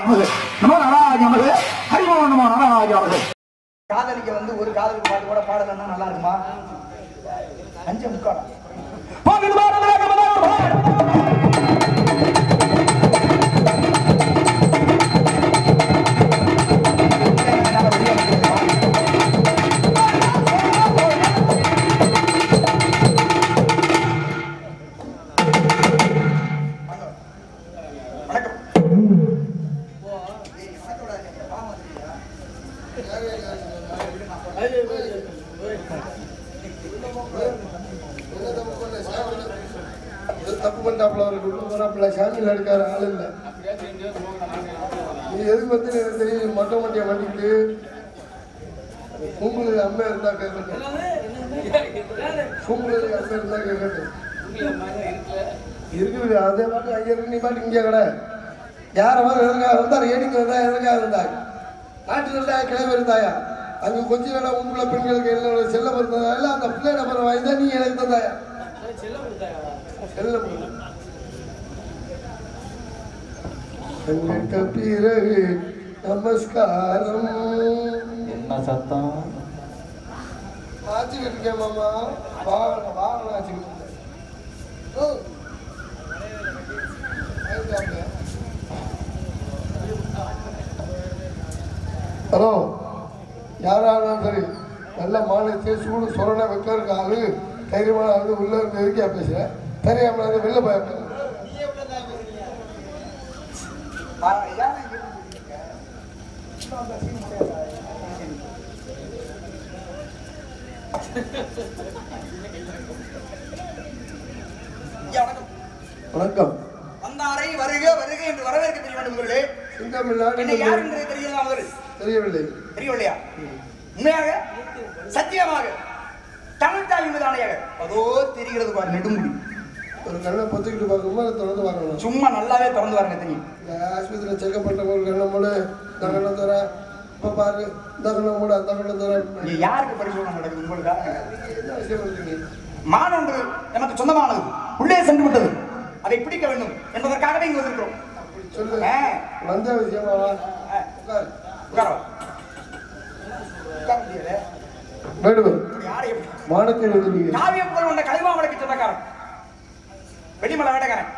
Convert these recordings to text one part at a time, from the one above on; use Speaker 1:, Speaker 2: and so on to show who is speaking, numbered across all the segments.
Speaker 1: நமது நமோ நாராஜ நமது ஹரிமோ நமோ நாராஜ நமது
Speaker 2: காதலிக்க வந்து ஒரு காதலுக்கு பாட்டு கூட பாடலன்னா நல்லா இருக்குமா அஞ்சு முக்காலம்
Speaker 1: பாகுது பாரத வேகமதாக
Speaker 3: தப்பு பண்ணிட்டாப்புல அவருக்கு உள்ள போறாப்புல சாமியில் எடுக்காத ஆள் இல்லை நீ எதுக்கு வந்து எனக்கு தெரியும் மொட்டை மண்டியை வண்டிட்டு உங்களுக்கு அம்மா இருந்தா கேட்கணும் உங்களுக்கு அம்மா இருந்தா கேட்கணும் இருக்குது அதே பாட்டு ஐயர் நீ பாட்டு இங்கே கடை யாரை மாதிரி எதற்காக வந்தார் ஏடிக்கு வந்தா எதற்காக இருந்தாய் நாட்டில் இருந்தா கிளம்பி இருந்தாயா அங்கே கொஞ்ச நேரம் உங்களை பெண்களுக்கு என்ன செல்ல பிறந்ததால அந்த பிள்ளை நம்பர் வாங்கி நீ எனக்கு தந்தாயா செல்ல கண்ணிட்ட பிறகு நமஸ்காரம்
Speaker 4: என்ன சத்தம்
Speaker 3: ஆச்சுக்கிட்டு இருக்கேன் மாமா வாகனம் வாகனம் ஆச்சுக்கிட்டு இருக்கேன் ஓ. ஆயிட்டாப்ல. ஹலோ யாரா இருந்தாலும் சரி நல்ல மாநிலத்தை சூடு சொரணை வைக்க இருக்க ஆளு தைரியமான ஆளு உள்ள இருந்து எதுக்கியா பேசுறேன் தெரியாம இருந்து வெளில போய் வணக்கம்
Speaker 2: வந்தாரை வருக வருக என்று வரவேற்க தெரிய வேண்டும் இவர்களே
Speaker 3: சிங்கமில்லாடு
Speaker 2: என்ன யார் என்று தெரியுதா முதல்
Speaker 3: தெரியவில்லை
Speaker 2: தெரியவில்லையா உண்மையாக சத்தியமாக தமிழ் தாய் மீது ஆணையாக அதோ தெரிகிறது பாரு நெடுமுடி
Speaker 3: ஒரு கண்ணை பொத்திக்கிட்டு பார்க்கணுமா இல்லை திறந்து பார்க்கணும்
Speaker 2: சும்மா நல்லாவே திறந்து பாருங்க தெரியும்
Speaker 3: இந்த ஆஸ்பத்திரியில் செக்அப் பண்ணுற ஒரு கண்ணை மூடு இந்த கண்ணை தர இப்போ பாரு இந்த கண்ணை மூடு அந்த கண்ணை தர
Speaker 2: இங்க யாருக்கு பரிசோதனை நடக்குது உங்களுக்கா
Speaker 3: என்ன விஷயம் பண்ணுறீங்க
Speaker 2: மானொன்று நமக்கு சொந்தமானது உள்ளே சென்று விட்டது அதை பிடிக்க வேண்டும் என்பதற்காகவே இங்கு வந்திருக்கிறோம்
Speaker 3: சொல்லு
Speaker 2: ஆ,
Speaker 3: வந்த விஷயமா வா
Speaker 2: ஆ,
Speaker 3: உட்கார்
Speaker 2: உட்கார வா. உட்கார முடியாது.
Speaker 3: வேடுவர்
Speaker 2: இப்படி யாரை எப்படி
Speaker 3: மானத்தில் எழுதுவீங்க
Speaker 2: காவியம் போல் உண்ட கலிமாவளுக்கு சொந்தக்காரன் வெடிமலை வேட்டக்காரன்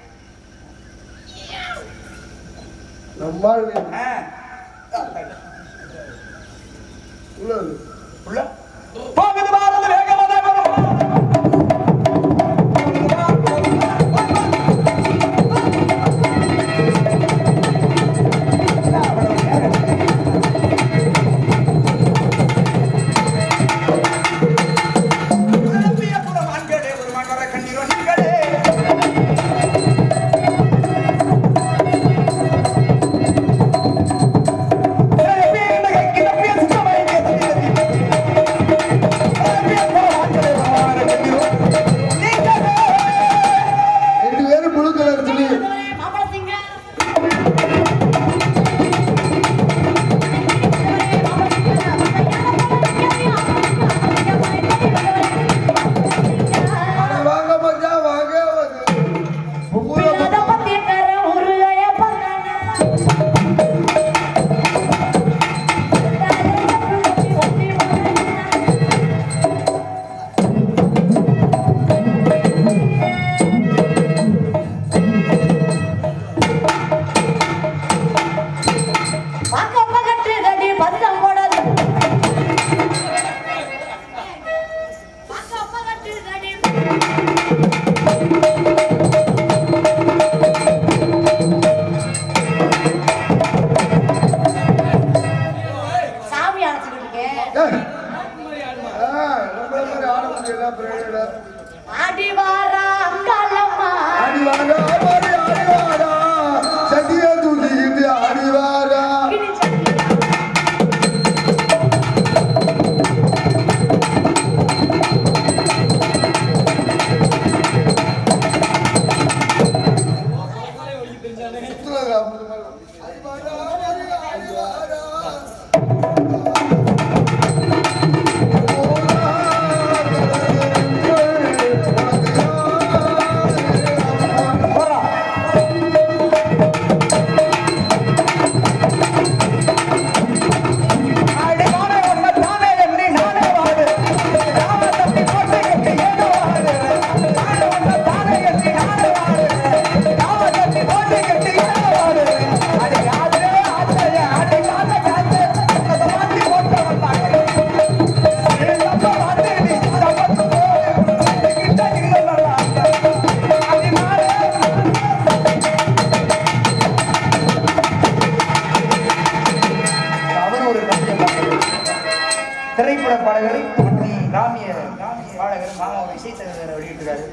Speaker 3: நம்மால்
Speaker 2: ஆ.
Speaker 3: உள்ளது
Speaker 2: உள்ள
Speaker 1: பாகுது பாரத வேகமதாக
Speaker 2: உலகத்திய புறமான்களே, ஒரு மகர கண்ணீரோன்களே.
Speaker 3: ரெண்டு பேரும் புழு கலர் துணி அட வாங்க மச்சான் வாங்க பூரா
Speaker 5: சாமி அழைச்சிக்கிட்டு இருக்கேன்
Speaker 3: ஏய். ஆ, நம்மள மாதிரி ஆட முடியல பிரேயர்ல.
Speaker 5: ஆடி வாரா அங்காளம்மா
Speaker 3: ஆடி வாடா, ஆடி ஆடி வாடா. சட்டியை தூக்கிக்கிட்டு ஆடி வாடா.
Speaker 5: கிணி சட்டியா.
Speaker 3: சுத்துறாங்க, அப்படி மாதிரி. ஆடி வாடா, ஆடி ஆடி வாடா.
Speaker 1: போறா
Speaker 2: பாடகர் மற்றும் கிராமிய பாடகர் மாமாவோட இசைத்தகர் வெளியிட்டிருக்காரு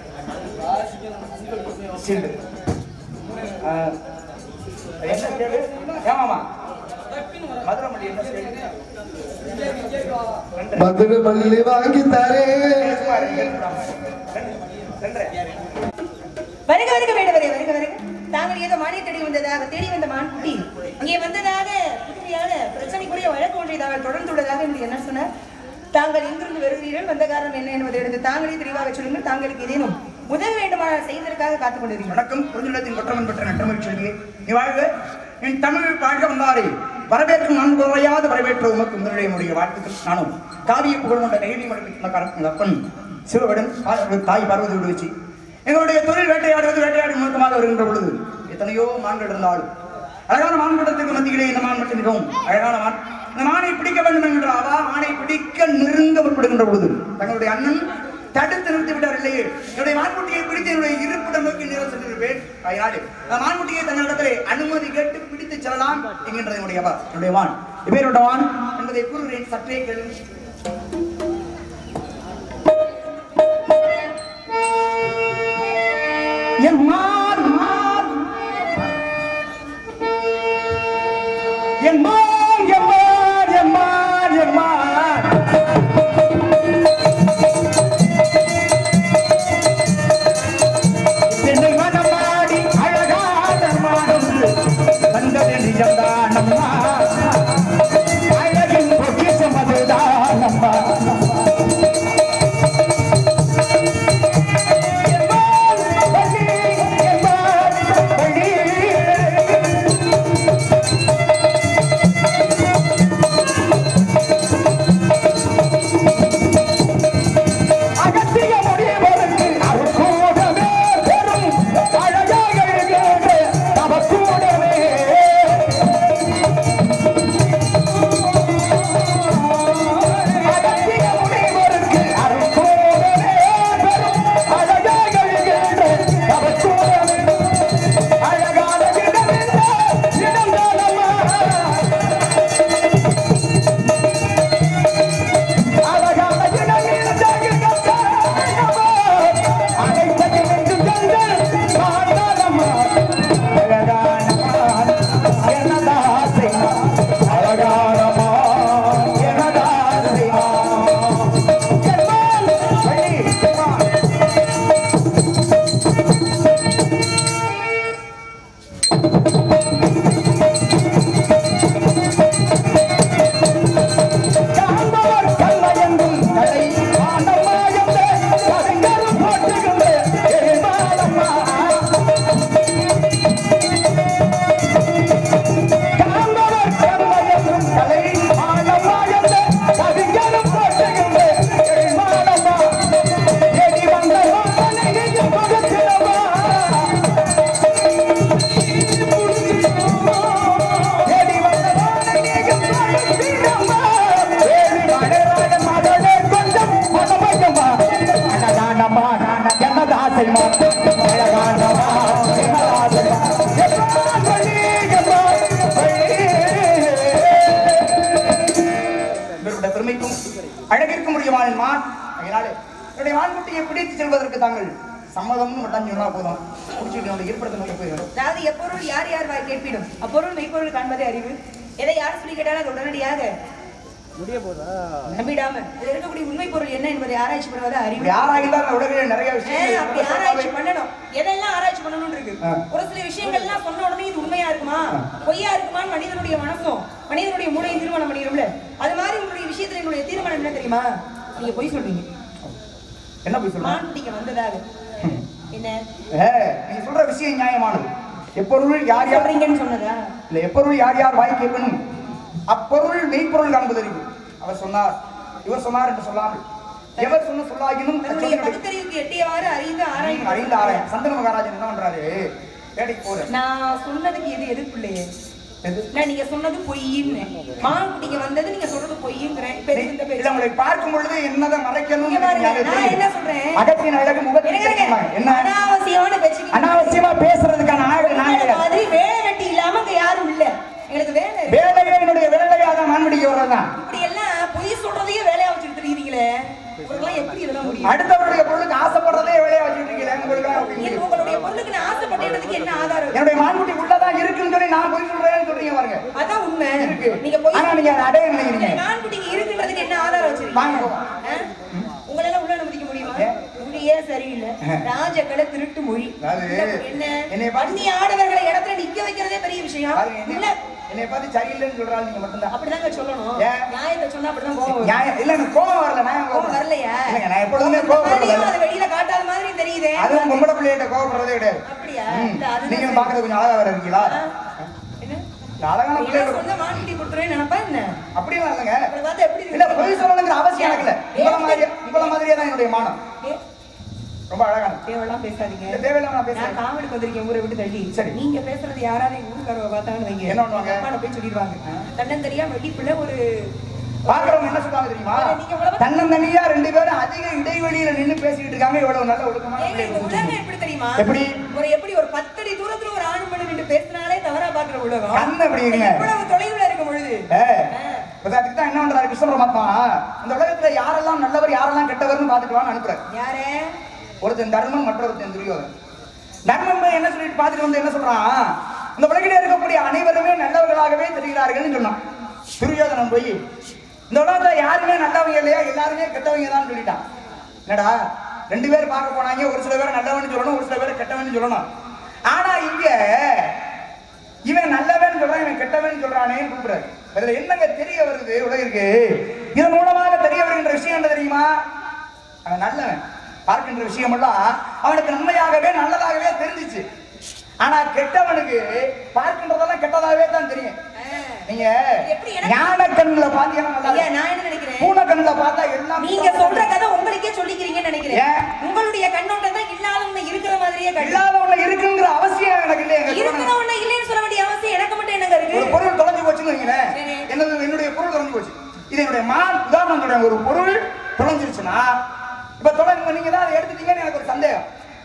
Speaker 2: சில்லு ஆஹ், என்ன ஸ்டேடு ஏமாமா மதுரை மல்லி என்ன ஸ்டேடு ரெண்டு
Speaker 3: மதுரை மல்லி வாங்கி தரேன்
Speaker 2: சும்மா இரு, கேட்டு விடாம. ரெண்டு ரெண்டரை
Speaker 6: வருக வருக வேண்டு வருக வருக வருக தாங்கள் ஏதோ மானிய தேடி வந்ததாக தேடி வந்த மான்குட்டி இங்கே வந்ததாக புதுமையான பிரச்சனைக்குரிய வழக்கு ஒன்றை தாங்கள் தொடர்ந்துள்ளதாக என்று என்ன சொன்னார் தாங்கள் எங்கிருந்து வருகிறீர்கள் வந்த காரணம் என்ன என்பதை எடுத்து தாங்களே தெளிவாக சொல்லுங்கள் தாங்களுக்கு ஏதேனும் உதவி வேண்டுமானால் செய்வதற்காக காத்துக் கொண்டிருக்கிறோம்
Speaker 2: வணக்கம் புரிஞ்சுள்ளத்தின் கொற்றவன் பெற்ற நட்டமிழ் செல்வியே நீ வாழ்க என் தமிழ் வாழ்க வந்தாரே வரவேற்கும் நான் குறையாத வரவேற்ற உமக்கு முதலிடையனுடைய வாழ்த்துக்கள் நானும் காவிய புகழ் கொண்ட கைலி மடத்தின் அப்பன் சிவவிடம் காதலர் தாய் பார்வதி வச்சு எங்களுடைய தொழில் வேட்டையாடுவது வேட்டையாடி முழுக்கமாக வருகின்ற பொழுது எத்தனையோ மான்கள் இருந்தாலும் அழகான மான் கூட்டத்திற்கு மத்தியிலே இந்த மான் மட்டும் மிகவும் அழகான மான் இந்த மானை பிடிக்க வேண்டும் என்கின்ற அவா மானை பிடிக்க நெருங்க முற்படுகின்ற பொழுது தங்களுடைய அண்ணன் தடுத்து நிறுத்தி விட்டார் இல்லையே என்னுடைய மான்குட்டியை பிடித்து என்னுடைய இருப்பிடம் நோக்கி நேரம் சென்றிருப்பேன் அதனால அந்த மான்குட்டியை தங்களிடத்திலே அனுமதி கேட்டு பிடித்து செல்லலாம் என்கின்றது என்னுடைய அவா என்னுடைய வான் இவருடைய வான் என்பதை கூறுகிறேன் சற்றே கேளுங்கள் என் மான் மான் என் மான் என் மான் என் மான் என் மான் என்னை மனமாடி அழகான மானொன்று வந்தது நிஜம்தானம்மா அழகின் பொக்கிஷம் அதுதானம்மா என் மான் வள்ளி, என் மான் வள்ளி. அகத்திய முடிவதற்கு அவர் கூடவே பெரும் அழகாக இருக்கிறது அவர் கூடவே அகத்திய முடிவதற்கு அவர் கூடவே பெரும் அழகாக இருக்கிறது அவர் கூடவே அழகான இடமில்லை இடம்தானம்மா அழகான இடமில்லை ஜெகதம்மா. அனைத்தையும் வென்று சென்று வாழ்ந்தாலம்மா. அழகான மான், எனது ஆசை மான். அழகான மான், எனது ஆசை மான். என் மான், வள்ளி, என் மான். காண்பவர் கல்லையென்றும் கலை ஆண்டமாயந்த கவிஞரும் போற்றுகின்ற எழில்மாலம்மா. காண்பவர் கல்லையென்றும் கலை ஆண்டமாயந்த கவிஞரும் போற்றுகின்ற எழில்மாலம்மா. எடி வந்த வாசனை நீயும் கொடுக்கிறவா. தேடி வந்த வானை நீயும் கொடுக்கிறவா. வேலி மலராத மகளே கொஞ்சம் மனமயமா. அழகானம்மா, எனது ஆசைமா. அழகானம்மா, எனது ஆசைமா. எம்மா வழி, எம்மா வழி. இவருடைய பெருமைக்கும் அழகிற்கும் உரியமான மான் அதனால என்னுடைய மான்குட்டியை பிடித்து செல்வதற்கு தாங்கள் சம்மதம்னு மட்டும் சொன்னா போதும் பிடிச்சிட்டு என்னுடைய இருப்பிடத்தை நோக்கி போயிடும்
Speaker 6: அதாவது எப்பொருள் யார் யார் வாய் கேட்பிடும் அப்பொருள் மெய்ப்பொருள் காண்பதே அறிவு எதை யார் சொல்லி கேட்டாலும் அது உடனடியாக நம்பிடாம இதில் இருக்கக்கூடிய உண்மை பொருள் என்ன என்பதை ஆராய்ச்சி பண்ணுவது அறிவு
Speaker 2: இப்படி யாராயிருந்தாலும் இந்த உலகில் நிறைய
Speaker 6: ஏன் அப்படி ஆராய்ச்சி
Speaker 2: விஷயம்
Speaker 6: பண்ணணும் எதெல்லாம் ஆராய்ச்சி பண்ணணும்னு இருக்கு
Speaker 2: ஆ.
Speaker 6: ஒரு சில விஷயங்கள்லாம் சொன்ன உடனே இது உண்மையா இருக்குமா பொய்யா இருக்குமான்னு மனிதனுடைய மனசும் மனிதனுடைய மூளையும் தீர்மானம் பண்ணிடும்ல அது மாதிரி உங்களுடைய விஷயத்துல என்னுடைய தீர்மானம் என்ன தெரியுமா நீங்க பொய் சொல்றீங்க
Speaker 2: என்ன போய் சொல்லுங்க
Speaker 6: மான் பிடிக்க வந்ததாக என்ன
Speaker 2: ஏ, நீங்க சொல்ற விஷயம் நியாயமானது எப்பொருள் யார் யார்
Speaker 6: சொல்றீங்கன்னு சொன்னதா
Speaker 2: இல்ல எப்பொருள் யார் யார் வாய் கேட்கணும் அப்பொருள் மெய்ப்பொருள் காண்பதறிவு அவர் சொன்னார் இவர் சொன்னார் என்று சொல்லாமல் எவர் சொன்ன சொல்லாகினும்
Speaker 6: தன்னுடைய
Speaker 2: அச்சொல்லினுடைய-
Speaker 6: பகுத்தறிவுக்கு எட்டியவாறு அறிந்து ஆராய்ந்து
Speaker 2: அறிந்த ஆராயம் சந்தன மகாராஜன் என்ன பண்றாரு வேலைக்கு போறேன்
Speaker 6: நான் சொன்னதுக்கு எது எதிர்ப்பு இல்லையே நான் நீங்க சொன்னது பொய்ன்னு மான் பிடிக்க வந்தது நீங்க சொல்றது பொய்யுங்கிறேன் இப்ப எதுக்கு இந்த
Speaker 2: இல்ல
Speaker 6: பேச்சு
Speaker 2: உங்களை பார்க்கும் பொழுது என்னதான் மறைக்கணும்
Speaker 6: இங்க பாருங்க, நான் என்ன சொல்றேன்?
Speaker 2: அகத்தின் அழகு முகத்தில்
Speaker 6: இருங்க, இருங்க.
Speaker 2: தெரியுமா? என்ன
Speaker 6: அனாவசியமான பேச்சுக்கு
Speaker 2: அனாவசியமா பேசுறதுக்கான ஆள் நான்
Speaker 6: உங்களை
Speaker 2: கிடையாது.
Speaker 6: மாதிரி வேலை வெட்டி இல்லாம அங்க யாரும் இல்ல எங்களுக்கு வேலை இருக்கு.
Speaker 2: வேலையை என்னுடைய வேலையாக மான்மடிக்கு வர்றதுதான்
Speaker 6: இப்படி எல்லாம் பொய் சொல்றதையே வேலையா வச்சுட்டு தெரியுது
Speaker 2: அடுத்தவருடைய பொருளுக்கு ஆசைப்படுறதே வேலையா வச்சுட்டு இருக்கீங்களே உங்களுக்கு அப்படின்னு
Speaker 6: என் உங்களுடைய பொருளுக்கு நான் ஆசைப்பட்டதுக்கு என்ன ஆதாரம்
Speaker 2: என்னுடைய மான்குட்டி உள்ளதான் இருக்குன்னு சொல்லி நான் போய் சொல்றேன்னு சொல்றீங்க பாருங்க
Speaker 6: அதான் உண்மை
Speaker 2: இருக்கு
Speaker 6: நீங்க போய்
Speaker 2: ஆனா நீங்க அதை அடைய நினைக்கிறீங்க
Speaker 6: நான்குட்டிக்கு இருக்குன்றதுக்கு என்ன ஆதாரம்
Speaker 2: வாங்க
Speaker 6: வச்சிருக்கீங்க
Speaker 2: போவோம்.
Speaker 6: ஆ? உங்களெல்லாம் உள்ள அனுமதிக்க முடியுமா
Speaker 2: ஏன்?
Speaker 6: மொழியே சரியில்லை ராஜக்கலை திருட்டு மொழி
Speaker 2: அதாவது,
Speaker 6: என்ன
Speaker 2: என்னைய பார்த்து-
Speaker 6: பண்ணி ஆடவர்களை இடத்துல நிக்க வைக்கிறதே பெரிய விஷயம்
Speaker 2: பாருங்க,
Speaker 6: இல்ல
Speaker 2: என்னை- என்னை பார்த்து சரியில்லைன்னு சொல்றாங்க நீங்க மட்டும்தான்
Speaker 6: அப்படிதாங்க சொல்லணும்
Speaker 2: ஏன்?
Speaker 6: நியாயத்தை சொன்னா அப்படிதான் கோவம் வரும்.
Speaker 2: நியாயம் இல்ல எனக்கு கோவம் வரல நான்
Speaker 6: கோவம் வரலையா
Speaker 2: இல்லைங்க நான் எப்பொழுதுமே
Speaker 6: மாதிரியும்
Speaker 2: கோவப்படுறது
Speaker 6: அதை வெளியில காட்டாத மாதிரி தெரியுதே
Speaker 2: அதுவும் பொம்பளை பிள்ளைகிட்ட கோவப்படுறதே கிடையாது
Speaker 6: அப்படியா
Speaker 2: ம்.
Speaker 6: இல்ல, அதுதான்
Speaker 2: நீங்க
Speaker 6: சரி.
Speaker 2: பாக்குறது கொஞ்சம் அழகா வேற இருக்கீங்களா
Speaker 6: ஆ? என்ன?
Speaker 2: இந்த அழகான
Speaker 6: என்ன
Speaker 2: பிள்ளைகள்
Speaker 6: சொன்னா மான்குட்டி கொடுத்துருவேன்னு நினைப்பா என்ன
Speaker 2: அப்படிலாம் இல்லைங்க
Speaker 6: அவளை பார்த்தா எப்படி இருக்கு?
Speaker 2: இல்ல பொய் சொல்லணுங்கிற அவசியம் எனக்கு இல்ல உங்கள மாதிரி உங்கள மாதிரியே தான் என்னுடைய மானம்
Speaker 6: ஏ,
Speaker 2: ரொம்ப அழகான
Speaker 6: தேவையெல்லாம் பேசாதீங்க
Speaker 2: இல்ல தேவையில்லாம நான்
Speaker 6: நான்
Speaker 2: பேசுறேன்
Speaker 6: காமெடிக்கு வந்திருக்கேன் ஊரை விட்டு தள்ளி
Speaker 2: சரி.
Speaker 6: நீங்க பேசுறது யாராவது எங்க ஊருக்காரவ பார்த்தாங்கன்னு வைங்க
Speaker 2: என்ன பண்ணுவாங்க?
Speaker 6: அம்மா போய் சொல்லிடுவாங்க தன்னன் தெரியாம வெடிப்புல ஒரு
Speaker 2: பாக்குறவங்க என்ன சொல்லுவாங்க தெரியுமா
Speaker 6: நீங்க உழவு-
Speaker 2: தன்னந்தனியா ரெண்டு பேரும் அதிக இடைவெளியில நின்னு பேசிக்கிட்டு இருக்காங்க இவ்வளவு நல்ல ஒழுக்கமான
Speaker 6: ஏங்க, இந்த
Speaker 2: பிள்ளைகள்
Speaker 6: உலகம் எப்படி தெரியுமா
Speaker 2: எப்படி?
Speaker 6: ஒரு எப்படி ஒரு பத்தடி தூரத்துல ஒரு ஆண் மணி நின்று பேசினாலே தவறா பாக்குற உலகம்
Speaker 2: கண்ணு எப்படி இருங்க?
Speaker 6: இவ்வளவு தொலைவுல இருக்கும் பொழுது
Speaker 2: ஏ, இப்ப அதுக்கு தான் என்ன பண்றாரு கிருஷ்ண பரமாத்மா இந்த உலகத்துல யாரெல்லாம் நல்லவர் யாரெல்லாம் கெட்டவர்னு பாத்துட்டு வான்னு அனுப்புறாரு
Speaker 6: யாரே
Speaker 2: ஒருத்தன் தர்மன் மற்றொருத்தன் துரியோதன் தர்மன் போய் என்ன சொல்லிட்டு பார்த்துட்டு வந்து என்ன சொல்றான் இந்த உலகிலே இருக்கக்கூடிய அனைவருமே நல்லவர்களாகவே தெரிகிறார்கள்னு சொன்னான் துரியோதனன் போய் இந்த உலகத்துல யாருமே நல்லவங்க இல்லையா எல்லாருமே கெட்டவங்க தான் சொல்லிட்டான் என்னடா ரெண்டு பேர் பார்க்க போனாங்க ஒரு சில பேர் நல்லவன்னு சொல்லணும் ஒரு சில பேர் கெட்டவன்னு சொல்லணும் ஆனா இங்க இவன் நல்லவன் சொல்றான் இவன் கெட்டவன் சொல்றானேன்னு கூப்பிடுறாரு அதுல என்னங்க தெரிய வருது உலகிற்கு இதன் மூலமாக தெரிய வருகின்ற விஷயம் என்ன தெரியுமா அவன் நல்லவன் பார்க்கின்ற விஷயமெல்லாம் அவனுக்கு நன்மையாகவே நல்லதாகவே தெரிஞ்சிச்சு ஆனா கெட்டவனுக்கு பார்க்கின்றதெல்லாம் கெட்டதாகவே தான் தெரியும் நீங்க
Speaker 6: எப்படி எனக்கு-
Speaker 2: ஞான கண்ணுல பாத்தீங்கன்னா நல்லா
Speaker 6: ஐயா
Speaker 2: இருக்கும்.
Speaker 6: நான் என்ன நினைக்கிறேன்
Speaker 2: பூனை கண்ணுல பார்த்தா எல்லாம்
Speaker 6: நீங்க சொல்ற கதை உங்களுக்கே சொல்லிக்கிறீங்கன்னு நினைக்கிறேன்
Speaker 2: ஏன்?
Speaker 6: உங்களுடைய கண்ணோட்டம் தான் இல்லாத ஒண்ணு இருக்கிற மாதிரியே கண்ணு
Speaker 2: இல்லாத ஒண்ணு இருக்குங்கிற அவசியம் எனக்கு இல்லையா எங்க
Speaker 6: இருக்கிற
Speaker 2: சொல்லுங்க.
Speaker 6: ஒண்ணு இல்லைன்னு சொல்ல வேண்டிய அவசியம் எனக்கு மட்டும் என்னங்க
Speaker 2: ஒரு
Speaker 6: இருக்கு
Speaker 2: பொருள் தொலைஞ்சு போச்சுன்னு வைங்களேன்
Speaker 6: சரி.
Speaker 2: என்னது என்னுடைய பொருள் தொலைஞ்சு போச்சு இது என்னுடைய மான் உதாரணம் சொல்றேன் ஒரு பொருள் தொலைஞ்சிருச்சுன்னா இப்ப தொலைங்க நீங்க தான் அதை எடுத்துட்டீங்கன்னு எனக்கு ஒரு சந்தேகம்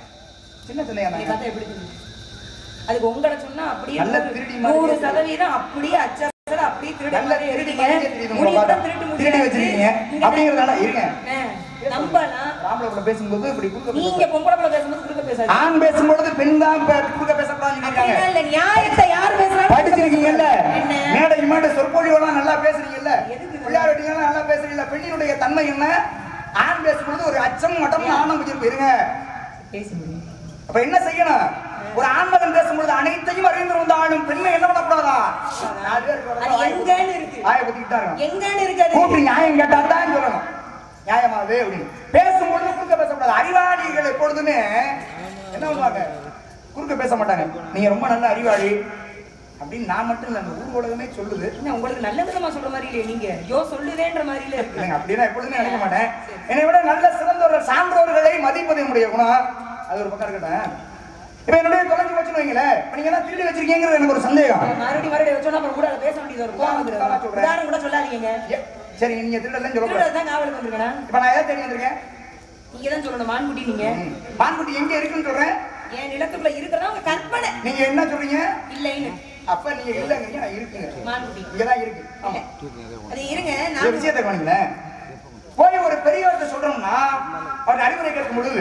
Speaker 2: சின்ன சந்தேகம்
Speaker 6: நீ
Speaker 2: தாங்க.
Speaker 6: பார்த்தா எப்படி தெரியுது? அதுக்கு உங்களை சொன்னா அப்படியே
Speaker 2: நல்ல
Speaker 6: நூறு-
Speaker 2: திருடி மாதிரி
Speaker 6: நூறு
Speaker 2: தெரியுது.
Speaker 6: சதவீதம் அப்படியே அச்சா அப்படியே திருடி
Speaker 2: நல்ல
Speaker 6: மாதிரி
Speaker 2: திருடி
Speaker 6: இருக்கீங்க.
Speaker 2: மாதிரியே தெரியுது உங்களை
Speaker 6: முடிவு
Speaker 2: பார்த்தா.
Speaker 6: தான் திருட்டு
Speaker 2: திருடி
Speaker 6: முடியாது.
Speaker 2: வச்சிருக்கீங்க.
Speaker 6: இங்க
Speaker 2: அப்படிங்கிறதால இருங்க.
Speaker 6: ஆ, நம்பலாம்
Speaker 2: ராமல கூட பேசும்போது இப்படி குறுக்க
Speaker 6: நீங்க
Speaker 2: பேசக்கூடாது.
Speaker 6: பொம்பளை பிள்ளை பேசும்போது குறுக்க பேசாது
Speaker 2: ஆண் பேசும்பொழுது பெண் தான் பே- குறுக்க பேசக்கூடாதுன்னு
Speaker 6: அப்படிலாம்
Speaker 2: சொல்லியிருக்காங்க
Speaker 6: இல்ல நியாயத்தை யார் பேசுறாங்க
Speaker 2: படிச்சிருக்கீங்கல்ல
Speaker 6: என்ன?
Speaker 2: மேடை மேடை சொற்பொழிவெல்லாம் நல்லா பேசுறீங்கல்ல
Speaker 6: எதுக்கு?
Speaker 2: பிள்ளையார் வெட்டிங்கெல்லாம் நல்லா பேசுறீங்கல்ல பெண்ணினுடைய தன்மை என்ன ஆண் பேசும்பொழுது ஒரு அச்சம் மட்டம் ஆணம் வச்சிருப்பு இருங்க
Speaker 6: பேச முடியும்
Speaker 2: அப்ப என்ன செய்யணும் ஒரு ஆண்மகன் பேசும்பொழுது அனைத்தையும் அறிந்து வந்த ஆணும் பெண்ணை என்ன பண்ணக்கூடாதா நாலு பேர்
Speaker 6: அது
Speaker 2: இருக்கிறவங்க வாயை
Speaker 6: எங்கன்னு இருக்கு
Speaker 2: வாயை குத்திக்கிட்டா இருக்கணும்
Speaker 6: எங்கன்னு இருக்காது
Speaker 2: கூப்பிட்டு நியாயம் கேட்டா தான் சொல்லணும் நியாயமாவே அப்படின்னு பேசும்பொழுது குறுக்க பேசக்கூடாது அறிவாளிகள் எப்பொழுதுமே என்ன பண்ணுவாங்க குறுக்க பேச மாட்டாங்க நீங்க ரொம்ப நல்ல அறிவாளி அப்படின்னு நான் மட்டும் இல்ல அந்த ஊர் உலகமே சொல்லுது
Speaker 6: என்ன உங்களுக்கு நல்ல விதமா சொல்ற மாதிரி இல்லையே நீங்க யோ சொல்லுவேன்ற மாதிரில இருக்கு
Speaker 2: இல்லைங்க அப்படின்னா எப்பொழுதுமே நினைக்க மாட்டேன் என்னை விட நல்ல சிறந்தவர்கள் சான்றோர்களை மதிப்பது என்னுடைய குணம் அது ஒரு பக்கம் இருக்கட்டும் இப்ப என்னுடைய தொலைஞ்சு போச்சுன்னு வைங்களேன் இப்ப நீங்க எல்லாம் திருடி வச்சிருக்கீங்கிறது எனக்கு ஒரு சந்தேகம்
Speaker 6: மறுபடியும் மறுபடியும் வச்சோன்னா அப்புறம் கூட அதை பேச வேண்டியது வரும் கோவம் வந்துரும்.
Speaker 2: உதாரணம் சொல்றேன்.
Speaker 6: உதாரணம் கூட சொல்லாதீங்க
Speaker 2: ஏ, சரி நீங்க திருடலன்னு சொல்லக்கூடாது
Speaker 6: திருடுறது தான் காவலுக்கு வந்திருக்கேனா
Speaker 2: இப்ப நான் எதை தேடி வந்திருக்கேன்
Speaker 6: நீங்க தான் சொல்லணும் மான்குட்டி நீங்க
Speaker 2: ம். மான்குட்டி எங்க இருக்குன்னு சொல்றேன்
Speaker 6: என் நிலத்துக்குள்ள இருக்கிறதா உங்க கற்பனை
Speaker 2: நீங்க என்ன சொல்றீங்க
Speaker 6: இல்லைன்னு
Speaker 2: அப்ப நீங்க இல்லைங்கிறீங்க நான் இருக்குங்க
Speaker 6: மான்குட்டி
Speaker 2: இங்கதான் இருக்கு ஆமா
Speaker 6: அது இருங்க
Speaker 2: இந்த
Speaker 6: நான்
Speaker 2: விஷயத்தை கவனிங்களேன் போய் ஒரு பெரியவர்கிட்ட சொல்றோம்னா அவர் அறிவுரை கேட்கும் பொழுது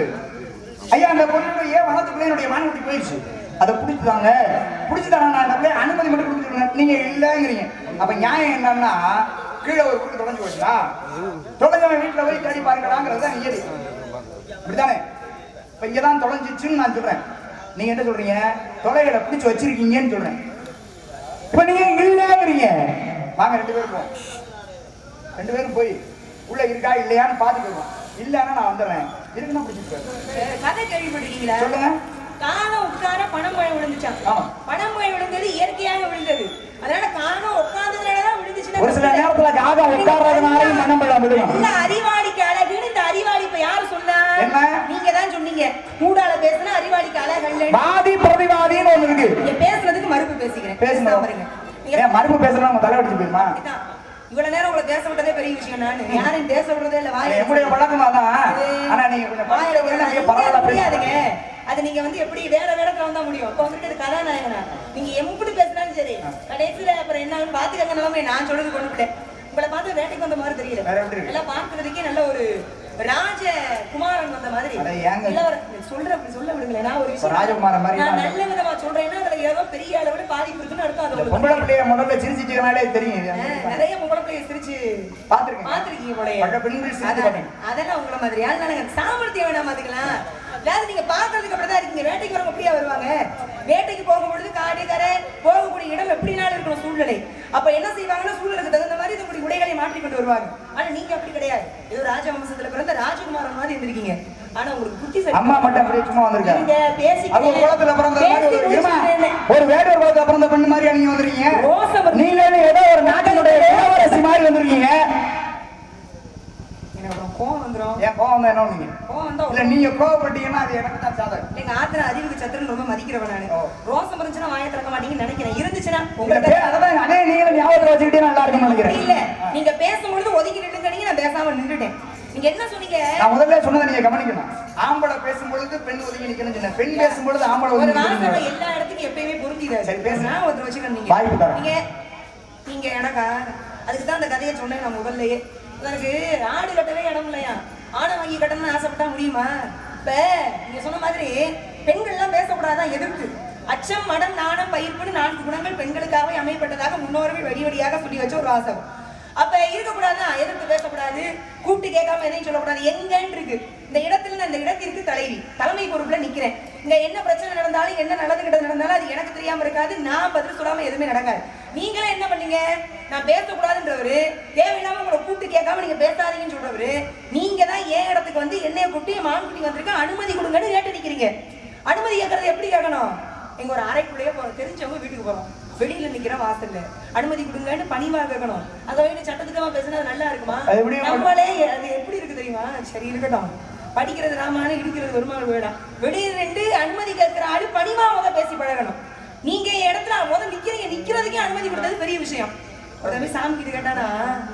Speaker 2: ஐயா அந்த பொண்ணுடைய வனத்துக்குள்ளே என்னுடைய மான்குட்டி போயிடுச்சு அதை பிடிச்சிட்டாங்க பிடிச்சிட்டாங்க நான் அந்த பிள்ளைய அனுமதி மட்டும் கொடுத்துருக்கேன் நீங்க இல்லைங்கிறீங்க அப்ப நியாயம் என்னன்னா கீழே ஒரு குட்டி தொலைஞ்சு போச்சுன்னா தொலைஞ்சவன் வீட்டுல போய் தேடி பாருங்கடாங்கிறது தான் இயற்கை இப்படிதானே இப்ப இங்கதான் தொலைஞ்சிச்சுன்னு நான் சொல்றேன் நீங்க என்ன சொல்றீங்க தொலைகளை பிடிச்சு வச்சிருக்கீங்கன்னு சொல்றேன் இப்ப நீங்க இல்லைங்கிறீங்க வாங்க ரெண்டு பேரும் போவோம் ரெண்டு பேரும் போய் உள்ள இருக்கா இல்லையான்னு பார்த்துட்டு வருவோம் இல்லைன்னா நான் வந்துடுறேன் இருக்குன்னா பிடிச்சிட்டு
Speaker 6: வேற கதை கேள்விப்பட்டிருக்கீங்களா
Speaker 2: சொல்லுங்க
Speaker 6: காகம் உட்கார பணம் மழை விழுந்துச்சான்
Speaker 2: ஆமா.
Speaker 6: பணம் மழை விழுந்தது இயற்கையாக விழுந்தது அதனால காகம் உட்கார்ந்ததுனாலதான் விழுந்துச்சுன்னா
Speaker 2: ஒரு சில நேரத்துல காகம் உட்கார்றதுனாலையும் மனம் பள்ள விழுகும்
Speaker 6: இந்த அறிவாளிக்கு அழகுன்னு இந்த அறிவாளி இப்ப யாரு சொன்னா
Speaker 2: என்ன?
Speaker 6: நீங்க தான் சொன்னீங்க கூடால பேசுனா அறிவாளிக்கு அழகு
Speaker 2: வாதி பிரதிவாதின்னு ஒண்ணு இருக்கு
Speaker 6: நீங்க பேசுறதுக்கு மறுப்பு பேசிக்கிறேன்
Speaker 2: பேசுங்க
Speaker 6: பேசாம இருங்க. நீங்க
Speaker 2: ஏன் மறுப்பு பேசுறா உங்க தலை அடிச்சு போயிருமா
Speaker 6: இதான். இவ்வளவு நேரம் உங்களை பேச விட்டதே பெரிய விஷயம் நானு யாரையும் பேச விடுறதே இல்ல வாய்
Speaker 2: என்னுடைய பழக்கமா தான் ஆனா நீங்க கொஞ்சம்
Speaker 6: வாயில
Speaker 2: பழக்கம்
Speaker 6: விடுறது
Speaker 2: நீங்க பரவாயில்ல
Speaker 6: முடியாதுங்க
Speaker 2: பேசுங்க
Speaker 6: அது நீங்க வந்து எப்படி வேற வேடத்துல வந்தா முடியும் இப்ப வந்துட்டு கதாநாயகனா நீங்க எப்படி பேசினாலும் சரி கடைசியில அப்புறம் என்ன பாத்துக்கங்க நிலைமை நான் சொல்றது கொண்டு விட்டேன் உங்களை பார்த்து வேட்டைக்கு வந்த மாதிரி தெரியல
Speaker 2: வேற எப்படி இருக்கு?
Speaker 6: எல்லாம் பார்க்கறதுக்கே நல்ல ஒரு ராஜகுமாரன் வந்த மாதிரி
Speaker 2: அட, ஏங்க?
Speaker 6: இளவர- சொல்ற அப்படி சொல்ல விடுங்களேன் நான் ஒரு
Speaker 2: இப்ப
Speaker 6: விஷயம்
Speaker 2: ராஜகுமாரன் மாதிரி
Speaker 6: நான்
Speaker 2: நான்
Speaker 6: நல்ல விதமா சொல்றேன்னா அதுல ஏதோ பெரிய அளவுல பாதிப்பு இருக்குன்னு அர்த்தம் அது
Speaker 2: இந்த
Speaker 6: உங்களுக்கு
Speaker 2: பொம்பளை பிள்ளைய முதல்ல சிரிச்சிட்டீங்கனாலே தெரியும்
Speaker 6: ஆ, நிறைய உங்களை பிள்ளைய சிரிச்சு
Speaker 2: பாத்துருக்கேன்
Speaker 6: பாத்திருக்கீங்க போலயே.
Speaker 2: பல பெண்கள் சிரித்து
Speaker 6: அதான்,
Speaker 2: பார்த்தேன்.
Speaker 6: அதெல்லாம் உங்களை மாதிரி அதனால எனக்கு சாமர்த்தியம் வேணாம் பாத்துக்கலாம் வேற நீங்க பாக்குறதுக்கு அப்படிதான் இருக்கீங்க வேட்டைக்கு வரவங்க எப்படியா வருவாங்க வேட்டைக்கு போகும்பொழுது காடு கரை போகக்கூடிய இடம் எப்படினாலும் இருக்கணும் சூழ்நிலை அப்ப என்ன செய்வாங்கன்னா சூழலுக்கு தகுந்த மாதிரி இதனுடைய உடைகளை மாற்றி கொண்டு வருவாங்க ஆனா நீங்க அப்படி கிடையாது ஏதோ ராஜவம்சத்துல பிறந்த ராஜகுமாரன் மாதிரி இருந்திருக்கீங்க ஆனா உங்களுக்கு புத்தி சரி
Speaker 2: அம்மா மட்டும் அப்படியே சும்மா வந்திருக்காரு
Speaker 6: நீங்க பேசிக்கிட்டே-
Speaker 2: அது ஒரு குளத்துல பிறந்த மாதிரி ஒரு
Speaker 6: பேசி
Speaker 2: இருமா,
Speaker 6: முடிச்சுட்டேன்னு.
Speaker 2: ஒரு வேடர் குளத்துல பிறந்த பெண்ணு மாதிரியா நீங்க வந்திருக்கீங்க
Speaker 6: ரோசம்
Speaker 2: நீங்க ஏதோ ஒரு நாட்டினுடைய இளவரசி மாதிரி வந்திருக்கீங்க
Speaker 6: எனக்கு அப்புறம் கோவம் வந்துரும்
Speaker 2: ஏன் கோவம் தான் என்ன நீங்க
Speaker 6: கோவம் வந்தா
Speaker 2: இல்ல நீங்க கோவப்பட்டீங்கன்னா அது எனக்கு தான் சாதகம்
Speaker 6: எங்க ஆத்திர அறிவுக்கு சத்திரன் ரொம்ப மதிக்கிறவன் நானு
Speaker 2: ஓ.
Speaker 6: ரோசம் இருந்துச்சுன்னா வாயை திறக்க மாட்டீங்கன்னு நினைக்கிறேன் இருந்துச்சுன்னா
Speaker 2: உங்களை
Speaker 6: உங்களுக்கு
Speaker 2: பே- அதான் அதே நீங்களும் ஞாபகத்துல வச்சுக்கிட்டே நல்லா இருக்கும்னு
Speaker 6: அப்படி
Speaker 2: நினைக்கிறேன்
Speaker 6: இல்ல நீங்க பேசும்பொழுது ஒதுக்கி நின்னுங்க நான் பேசாம நின்னுட்டேன் நீங்க என்ன சொன்னீங்க
Speaker 2: நான் முதல்ல சொன்னதை நீங்க கவனிக்கணும் ஆம்பளை பேசும்பொழுது பெண் ஒதுங்கி நிக்கணும்னு சொன்னேன் பெண் பேசும்பொழுது ஆம்பளை
Speaker 6: ஒரு
Speaker 2: ஒதுங்கி
Speaker 6: வாசனை
Speaker 2: நிக்கணும்
Speaker 6: எல்லா இடத்துக்கும் எப்பயுமே பொருந்திடாது
Speaker 2: சரி, பேசுங்க.
Speaker 6: நான் ஒருத்தர் வச்சுக்கணும் நீங்க
Speaker 2: வாய்ப்பு தரேன்.
Speaker 6: நீங்க நீங்க எனக்கா அதுக்கு தான் அந்த கதையை சொன்னேன் நான் முதல்லயே எனக்கு ஆடு கட்டவே இடம் இல்லையா ஆடை வாங்கி கட்டணும்னு ஆசைப்பட்டா முடியுமா இப்ப நீங்க சொன்ன மாதிரி பெண்கள்லாம் பேசக்கூடாதான் எதிர்த்து அச்சம் மடம் நாணம் பயிர்ப்புன்னு நான்கு குணங்கள் பெண்களுக்காகவே அமையப்பட்டதாக முன்னோர்கள் வழி வழியாக சொல்லி வச்ச ஒரு வாசகம் அப்ப இருக்கக்கூடாதான் எதிர்த்து பேசக்கூடாது கூப்பிட்டு கேட்காம எதையும் சொல்லக்கூடாது எங்கன்னு இருக்கு இந்த இடத்துல நான் இந்த இடத்திற்கு தலைவி தலைமை பொறுப்புல நிக்கிறேன் இங்க என்ன பிரச்சனை நடந்தாலும் என்ன நல்லது கிட்ட நடந்தாலும் அது எனக்கு தெரியாம இருக்காது நான் பதில் சொல்லாம எதுவுமே நடக்காது நீங்களே என்ன பண்ணீங்க நான் பேசக்கூடாதுன்றவரு தேவையில்லாம உங்களை கூப்பிட்டு கேட்காம நீங்க பேசாதீங்கன்னு சொல்றவரு நீங்க தான் ஏன் இடத்துக்கு வந்து என்னைய கூப்பிட்டு என் மான்குட்டி வந்திருக்க அனுமதி கொடுங்கன்னு கேட்டு நிக்கிறீங்க அனுமதி கேட்கறது எப்படி கேட்கணும் எங்க ஒரு அறைக்குள்ளேயே போ தெரிஞ்சவங்க வீட்டுக்கு போறோம் வெளியில நிக்கிற வாசல்ல அனுமதி கொடுங்கன்னு பணிவா கேட்கணும் அதை போயிட்டு சட்டத்துக்கமா பேசினா அது நல்லா இருக்குமா
Speaker 2: அது எப்படி
Speaker 6: நம்மளே அது எப்படி இருக்கு தெரியுமா சரி இருக்கட்டும் படிக்கிறது ராமான இடிக்கிறது வருமானம் வேடாம் வெளியே நின்று அனுமதி கேட்கிற ஆளு பணிவா முத பேசி பழகணும் நீங்க என் இடத்துல முத நிக்கிறீங்க நிக்கிறதுக்கே அனுமதி கொடுத்தது பெரிய விஷயம் ஒரு தம்பி சாமி கிட்ட கேட்டானா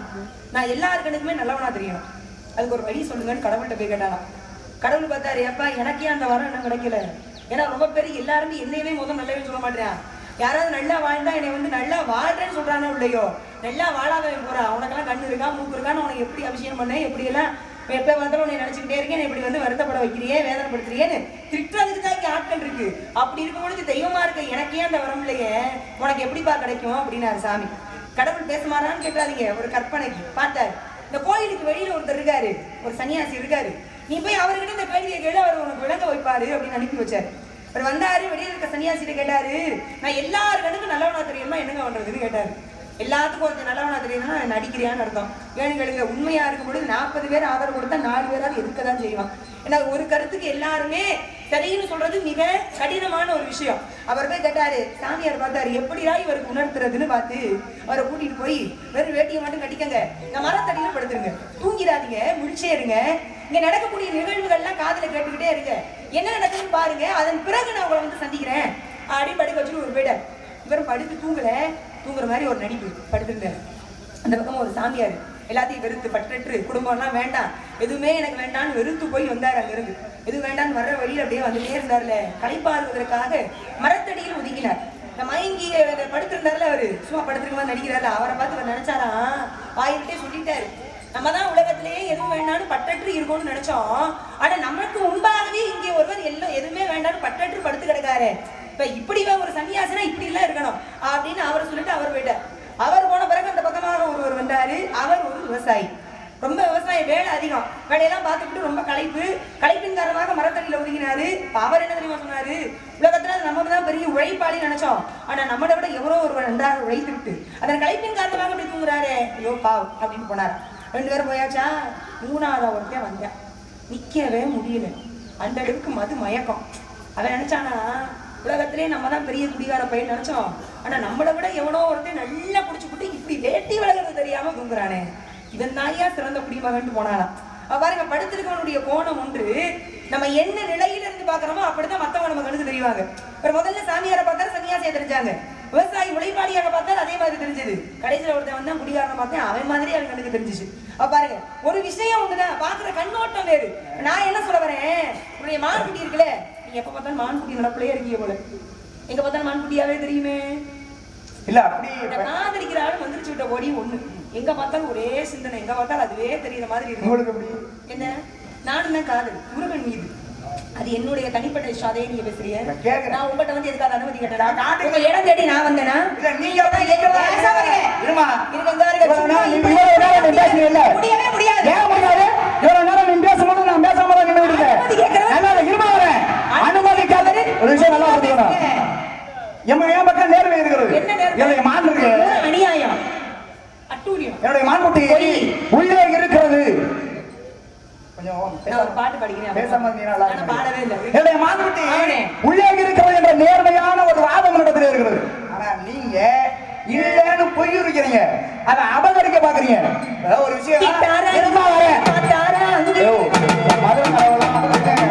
Speaker 6: நான் எல்லாரு கண்ணுக்குமே நல்லவனா தெரியணும் அதுக்கு ஒரு வழி சொல்லுங்கன்னு கடவுள்கிட்ட போய் கேட்டானா கடவுள் பார்த்தாரு அப்பா எனக்கே அந்த வரம் என்ன கிடைக்கல ஏன்னா ரொம்ப பேர் எல்லாருமே என்னையவே முதல் நல்லவே சொல்ல மாட்டேன் யாராவது நல்லா வாழ்ந்தா என்னை வந்து நல்லா வாழ்றேன்னு சொல்றானோ இல்லையோ நல்லா வாழாதவன் போறா உனக்கெல்லாம் கண்ணு இருக்கா மூக்கு இருக்கான்னு உனக்கு எப்படி அபிஷேகம் பண்ணேன் எப்படி எல்லாம் எப்ப பார்த்தாலும் உன்னை நினைச்சுக்கிட்டே இருக்கேன் என்னை இப்படி வந்து வருத்தப்பட வைக்கிறியே வேதனைப்படுத்துறியேன்னு திட்டுறதுக்கு தான் இங்க ஆட்கள் இருக்கு அப்படி இருக்கும் பொழுது தெய்வமா இருக்க எனக்கே அந்த வரம் இல்லையே உனக்கு எப்படிப்பா கிடைக்கும் அப்படின்னாரு சாமி கடவுள் பேசுமாறான்னு கேட்டாதீங்க ஒரு கற்பனைக்கு பார்த்தாரு இந்த கோயிலுக்கு வெளியில ஒருத்தர் இருக்காரு ஒரு சன்னியாசி இருக்காரு நீ போய் அவர்கிட்ட இந்த கேள்வியை கேளு அவர் உனக்கு விளங்க வைப்பாரு அப்படின்னு அனுப்பி வச்சாரு அவர் வந்தாரு வெளியில இருக்க சன்னியாசிட்ட கேட்டாரு நான் எல்லாரு கண்ணுக்கும் நல்லவனா தெரியுமா என்னங்க பண்றதுன்னு கேட்டாரு எல்லாத்துக்கும் ஒருத்தர் நல்லவனா தெரியுதுன்னா நடிக்கிறியான்னு அர்த்தம் ஏன்னு கேளுங்க உண்மையா இருக்கும் பொழுது நாற்பது பேர் ஆதரவு கொடுத்தா நாலு பேராவது எதுக்க தான் செய்வான் ஏன்னா ஒரு கருத்துக்கு எல்லாருமே சரின்னு சொல்றது மிக கடினமான ஒரு விஷயம் அவர் போய் கேட்டாரு சாமியார் பார்த்தாரு எப்படிடா இவருக்கு உணர்த்துறதுன்னு பார்த்து அவரை கூட்டிட்டு போய் வெறும் வேட்டியை மட்டும் கட்டிக்கங்க நான் மரத்தடியில படுத்துருங்க தூங்கிடாதீங்க முடிச்சே இருங்க இங்க நடக்கக்கூடிய நிகழ்வுகள்லாம் காதுல கேட்டுக்கிட்டே இருங்க என்ன நடக்குதுன்னு பாருங்க அதன் பிறகு நான் உங்களை வந்து சந்திக்கிறேன் அப்படி படுக்க வச்சுட்டு ஒரு போயிட்டார் இவரும் படுத்து தூங்கல தூங்குற மாதிரி ஒரு நடிப்பு படுத்திருந்தாரு அந்த பக்கம் ஒரு சாமியார் எல்லாத்தையும் வெறுத்து பற்றற்று குடும்பம்லாம் வேண்டாம் எதுவுமே எனக்கு வேண்டாம்னு வெறுத்து போய் வந்தார் அங்கிருந்து எதுவும் வேண்டாம்னு வர்ற வழியில் அப்படியே வந்துட்டே இருந்தார்ல களைப்பாறுவதற்காக மரத்தடியில் ஒதுங்கினார் இந்த மயங்கி படுத்திருந்தார்ல அவரு சும்மா படுத்திருக்க நடிக்கிறார்ல அவரை பார்த்து அவர் நினைச்சாராம் வாயிட்டே சொல்லிட்டாரு நம்ம தான் உலகத்திலேயே எதுவும் வேண்டாம்னு பட்டற்று இருக்கணும்னு நினைச்சோம் ஆனா நமக்கு முன்பாகவே இங்கே ஒருவர் எல்லாம் எதுவுமே வேண்டாம்னு பட்டற்று படுத்து கிடக்காரு இப்ப இப்படி ஒரு சன்னியாசினா இப்படி எல்லாம் இருக்கணும் அப்படின்னு அவர் சொல்லிட்டு அவர் போயிட்டார் அவர் போன பிறகு அந்த பக்கமாக ஒருவர் வந்தாரு அவர் ஒரு விவசாயி ரொம்ப விவசாய வேலை அதிகம் வேலையெல்லாம் பார்த்துக்கிட்டு ரொம்ப களைப்பு களைப்பின் காரணமாக மரத்தடியில ஒதுங்கினாரு இப்ப அவர் என்ன தெரியுமா சொன்னாரு உலகத்துல நம்ம தான் பெரிய உழைப்பாளி நினைச்சோம் ஆனா நம்மளை விட எவரோ ஒருவர் நன்றாக உழைத்து விட்டு அதன் களைப்பின் காரணமாக இப்படி தூங்குறாரு ஐயோ பாவ் அப்படின்னு போனார் ரெண்டு பேரும் போயாச்சா மூணாவது ஒருத்தன் வந்தேன் நிக்கவே முடியல அந்த அளவுக்கு மது மயக்கம் அவன் நினைச்சானா உலகத்திலே நம்ம தான் பெரிய குடிகார பையன் நினைச்சோம் ஆனா நம்மளை விட எவனோ ஒருத்தன் நல்லா குடிச்சுக்கிட்டு இப்படி வேட்டி விலகிறது தெரியாம தூங்குறானே இவன் தாயா சிறந்த குடிமகன் போனானாம் அவ பாருங்க படுத்திருக்கவனுடைய கோணம் ஒன்று நம்ம என்ன நிலையில இருந்து பாக்குறோமோ அப்படிதான் மத்தவங்க நம்ம கண்ணுக்கு தெரிவாங்க ஒரு முதல்ல சாமியாரை பார்த்தாரு சன்னியாசியா தெரிஞ்சாங்க விவசாயி உழைப்பாளியாக பார்த்தாரு அதே மாதிரி தெரிஞ்சது கடைசியில ஒருத்தன் வந்தா குடிகாரனை பார்த்தேன் அவன் மாதிரி அவன் கண்ணுக்கு தெரிஞ்சிச்சு அப்ப பாருங்க ஒரு விஷயம் ஒண்ணுதான் பாக்குற கண்ணோட்டம் வேறு நான் என்ன சொல்ல வரேன் உன்னுடைய மான்குட்டி இருக்குல்ல நீங்க எப்ப பார்த்தாலும் மான்குட்டி நடப்புலயே இருக்கீங்க போல எங்க பார்த்தாலும் மான்குட்டியாவே தெரியுமே
Speaker 2: இல்ல அப்படி
Speaker 6: இந்த காதலிக்கிற ஆளு வந்துருச்சு விட்ட ஓடி ஒண்ணு எங்க பார்த்தாலும் ஒரே சிந்தனை எங்க பார்த்தாலும் அதுவே தெரியுற மாதிரி இருக்கு
Speaker 2: உங்களுக்கு எப்படி
Speaker 6: என்ன நானும் தான் காதல் முருகன் மீது அது என்னுடைய தனிப்பட்ட இஷ்டாதே நீங்க பேசுறீங்க
Speaker 2: நான் கேக்குறேன்.
Speaker 6: நான் உங்கள்கிட்ட வந்து எதுக்காக அனுமதி
Speaker 2: நான்
Speaker 6: கேட்டேன்
Speaker 2: காட்டுங்க.
Speaker 6: உங்க இடம் தேடி நான் வந்தேனா
Speaker 2: இல்ல நீங்க தான் நீங்க தான்
Speaker 6: பேசாம இருங்க.
Speaker 2: இருமா
Speaker 6: இருங்க, இங்க இருங்க.
Speaker 2: இவ்வளவு நேரம் நீ
Speaker 6: இப்படி
Speaker 2: இவ்வளவு நேரம் நீ பேசுனீல்ல?
Speaker 6: முடியவே முடியாது
Speaker 2: ஏன் முடியாது இவ்வளவு நேரம் நீ பேசும்போது நான் பேசாம தான் நின்று
Speaker 6: அனுமதி
Speaker 2: இருக்கேன்
Speaker 6: கேட்கிறேன்.
Speaker 2: நல்லா இல்ல, இருமா வரேன் அனுமதிக்காத ஒரு விஷயம் நல்லா புரிஞ்சுக்கணும் எம்ம என் பக்கம் நேர்மை இருக்கிறது
Speaker 6: என்ன நேரம்
Speaker 2: என்னுடைய மான் இருக்கு
Speaker 6: அநியாயம் அட்டூழியம்
Speaker 2: என்னுடைய மான்குட்டி
Speaker 6: பொய்.
Speaker 2: உள்ளே இருக்கிறது கொஞ்சம்
Speaker 6: நான் ஒரு பாட்டு படிக்கிறேன்
Speaker 2: பேசாம இருந்தீங்கன்னா நல்லா
Speaker 6: ஆனா
Speaker 2: இருக்கும்.
Speaker 6: பாடவே இல்லை
Speaker 2: என்னுடைய மான்குட்டி
Speaker 6: ஆமாண்ணே.
Speaker 2: உள்ளே இருக்கிறது என்ற நேர்மையான ஒரு வாதம் இடத்துல இருக்கிறது ஆனா நீங்க இல்லன்னு பொய் இருக்கிறீங்க அதை அபகரிக்க பாக்குறீங்க அதாவது ஒரு விஷயம்
Speaker 6: கிட்டாரா,
Speaker 2: இருமா வரேன்
Speaker 6: பார்த்தாரா, அங்கே.
Speaker 2: ஐயோ, மதுரை கரவெல்லாம் மதுரை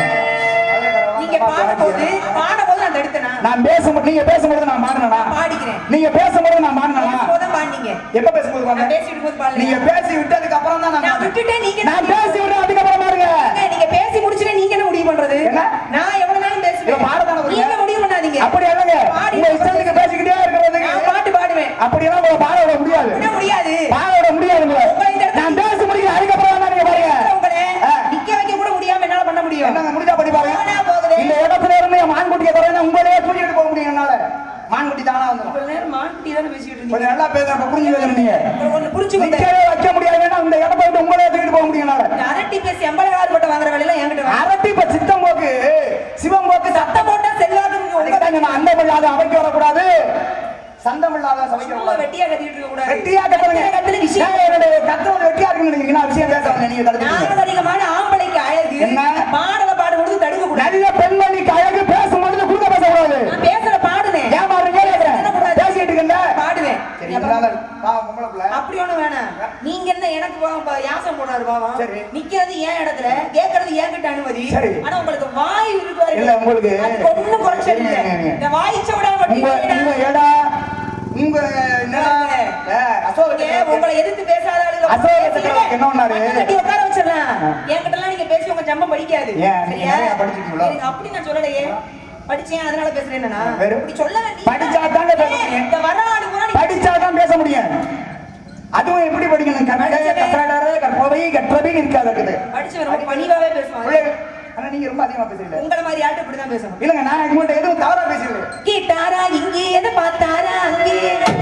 Speaker 6: நீங்க
Speaker 2: கரவெல்லாம்
Speaker 6: பாடும்போது பாடும்போது நான் தடுத்தனா
Speaker 2: நான் பேசும்போது நீங்க பேசும்போது நான் பாடினா
Speaker 6: பாடிக்கிறேன்
Speaker 2: நீங்க பேசும்போது நான் பாடினா
Speaker 6: பேசும்போது தான் பாடினீங்க
Speaker 2: எப்ப பேசும்போது
Speaker 6: நான்
Speaker 2: பாடினேன்
Speaker 6: பேசிட்டு போது பாடல
Speaker 2: நீங்க பேசி விட்டதுக்கு அப்புறம் தான் நான்
Speaker 6: நான்
Speaker 2: பாடினேன்.
Speaker 6: விட்டுட்டேன் நீங்க என்ன
Speaker 2: நான் பேசி விட்டு அதுக்கப்புறம் பாருங்க
Speaker 6: ஏங்க, நீங்க பேசி முடிச்சுட்டு நீங்க என்ன முடிவு பண்றது
Speaker 2: என்ன?
Speaker 6: நான் எவ்வளவு நேரம்
Speaker 2: இவன்
Speaker 6: பேசுவேன்
Speaker 2: பாடத்தானே வருங்க.
Speaker 6: நீங்க முடிவு பண்ணாதீங்க
Speaker 2: அப்படி இல்லைங்க
Speaker 6: பாடி
Speaker 2: உங்க இஷ்டத்துக்கு பேசிக்கிட்டே இருக்கிறதுக்கு
Speaker 6: நான் பாட்டு பாடுவேன்
Speaker 2: அப்படியெல்லாம் உங்களை பாட விட முடியாது
Speaker 6: விட முடியாது
Speaker 2: பாட விட முடியாது உங்களை.
Speaker 6: உங்களை இந்த இடத்துல-
Speaker 2: நான் பேசி முடிக்கிற அதுக்கப்புறம் தான் நீங்க பாருங்க
Speaker 6: உங்களை
Speaker 2: ஆ.
Speaker 6: நிக்க வைக்க கூட முடியாம என்னால பண்ண முடியும்
Speaker 2: என்னங்க முடிஞ்சா பண்ணி
Speaker 6: போனா
Speaker 2: பாருங்க
Speaker 6: போகுது.
Speaker 2: இந்த இடத்துல இருந்து என் மான்குட்டியை தரேன் உங்களையே தூக்கிட்டு போக முடியும் என்னால மான்குட்டி தானா வந்துடும்
Speaker 6: இவ்வளவு நேரம் மாட்டி தானே பேசிட்டு இருந்தீங்க
Speaker 2: கொஞ்சம் நல்லா பேசுறப்ப புரிஞ்சு பேசணும் நீங்க
Speaker 6: ஒண்ணு புரிஞ்சுக்கோங்க
Speaker 2: நிக்கவே வைக்க முடியாதுன்னா இந்த இடத்த விட்டு உங்களையே தூக்கிட்டு போக முடியும் என்னால
Speaker 6: இந்த அரட்டி பேசி எம்பளகார் போட்ட வாங்குற வேலையெல்லாம் என்கிட்ட வேணாம்.
Speaker 2: அரட்டி இப்ப சித்தம் போக்கு சிவம் போக்கு
Speaker 6: சத்தம்
Speaker 2: சத்தம்
Speaker 6: போட்டா செல்வாக்கு உங்க
Speaker 2: அதுக்கு நான் அந்த இல்லாத அமைக்க வரக்கூடாது சந்தம் இல்லாத சமைக்க
Speaker 6: சும்மா
Speaker 2: வரக்கூடாது
Speaker 6: வெட்டியா கத்திட்டு இருக்க கூடாது
Speaker 2: வெட்டியா கத்துறீங்க
Speaker 6: கத்துற கத்துல விஷயம்
Speaker 2: ஏன் என்னுடைய கத்துறது வெட்டியா இருக்குன்னு நினைக்கிறீங்க நான் விஷயம் பேசுறேன் நீங்க தடுக்கிறீங்க
Speaker 6: நாகரிகமான ஆம்பளைக்கு அழகு
Speaker 2: என்ன?
Speaker 6: பாடல பாடும்போது தடுக்க கூடாது
Speaker 2: நல்ல பெண்மணிக்கு அழகு பேசும்பொழுது குறுக்க பேசக்கூடாது
Speaker 6: நான் பேசுற பாடுனேன்
Speaker 2: ஏன் பாருங்க
Speaker 6: பேசக்கூடாது.
Speaker 2: பேசிட்டு இருக்கேன்ல
Speaker 6: பாடுவேன்
Speaker 2: சரி இதனால பாவம் பொம்பளை பிள்ளை
Speaker 6: அப்படி ஒண்ணு வேணாம் நீங்க என்ன எனக்கு பாவம் பா- யாசம் போடுறாரு பாவம்
Speaker 2: சரி.
Speaker 6: நிக்கிறது ஏன் இடத்துல கேக்குறது ஏன் கிட்ட அனுமதி
Speaker 2: சரி.
Speaker 6: ஆனா உங்களுக்கு வாய் இருக்கு
Speaker 2: இல்ல, உங்களுக்கு-
Speaker 6: அதுக்கு ஒண்ணும் குறைச்சல் இல்ல
Speaker 2: நீங்க- நீங்க-
Speaker 6: இந்த வாய் சவுடா
Speaker 2: உங்க உங்க ஏடா உங்க என்னடா ஏ, அசோக
Speaker 6: ஏன்
Speaker 2: சக்கரவர்த்தி.
Speaker 6: உங்களை எதிர்த்து பேசாத ஆளுங்க
Speaker 2: அசோக சக்கரவர்த்தி என்ன பண்ணாரு?
Speaker 6: மண்ணை தட்டி உட்கார வச்சிடலாம் என்கிட்ட எல்லாம் நீங்க பேசி உங்க ஜம்பம் படிக்காது
Speaker 2: ஏன், நீங்க
Speaker 6: சரியா?
Speaker 2: நிறைய படிச்சிருக்கீங்களோ?
Speaker 6: எனக்கு அப்படி நான் சொல்லலையே படிச்சேன் அதனால பேசுறேன் நான்
Speaker 2: வேற?
Speaker 6: அப்படி சொல்ல வேண்டிய
Speaker 2: படிச்சா தாங்க பேச முடியும்.
Speaker 6: இந்த வர ஆடு பூரா நீ
Speaker 2: படிச்சாதான் பேச முடியும் அதுவும் எப்படி படிக்கணும் கன்னட
Speaker 6: படிச்சவன்.
Speaker 2: கசடர கற்பவை கற்றவை இருக்காது இருக்குது
Speaker 6: படிச்சவன் ரொம்ப பணிவாவே பேசுவான்
Speaker 2: பிள்ளை, ஆனா நீங்க ரொம்ப அதிகமா பேசுறீங்க
Speaker 6: உங்களை மாதிரி ஆட்டு இப்படிதான் பேசணும்
Speaker 2: இல்லங்க நான் உங்கள்ட்ட எதுவும் தவறா பேசல
Speaker 6: கேட்டாரா இங்கே எதை பார்த்தாரா அங்கே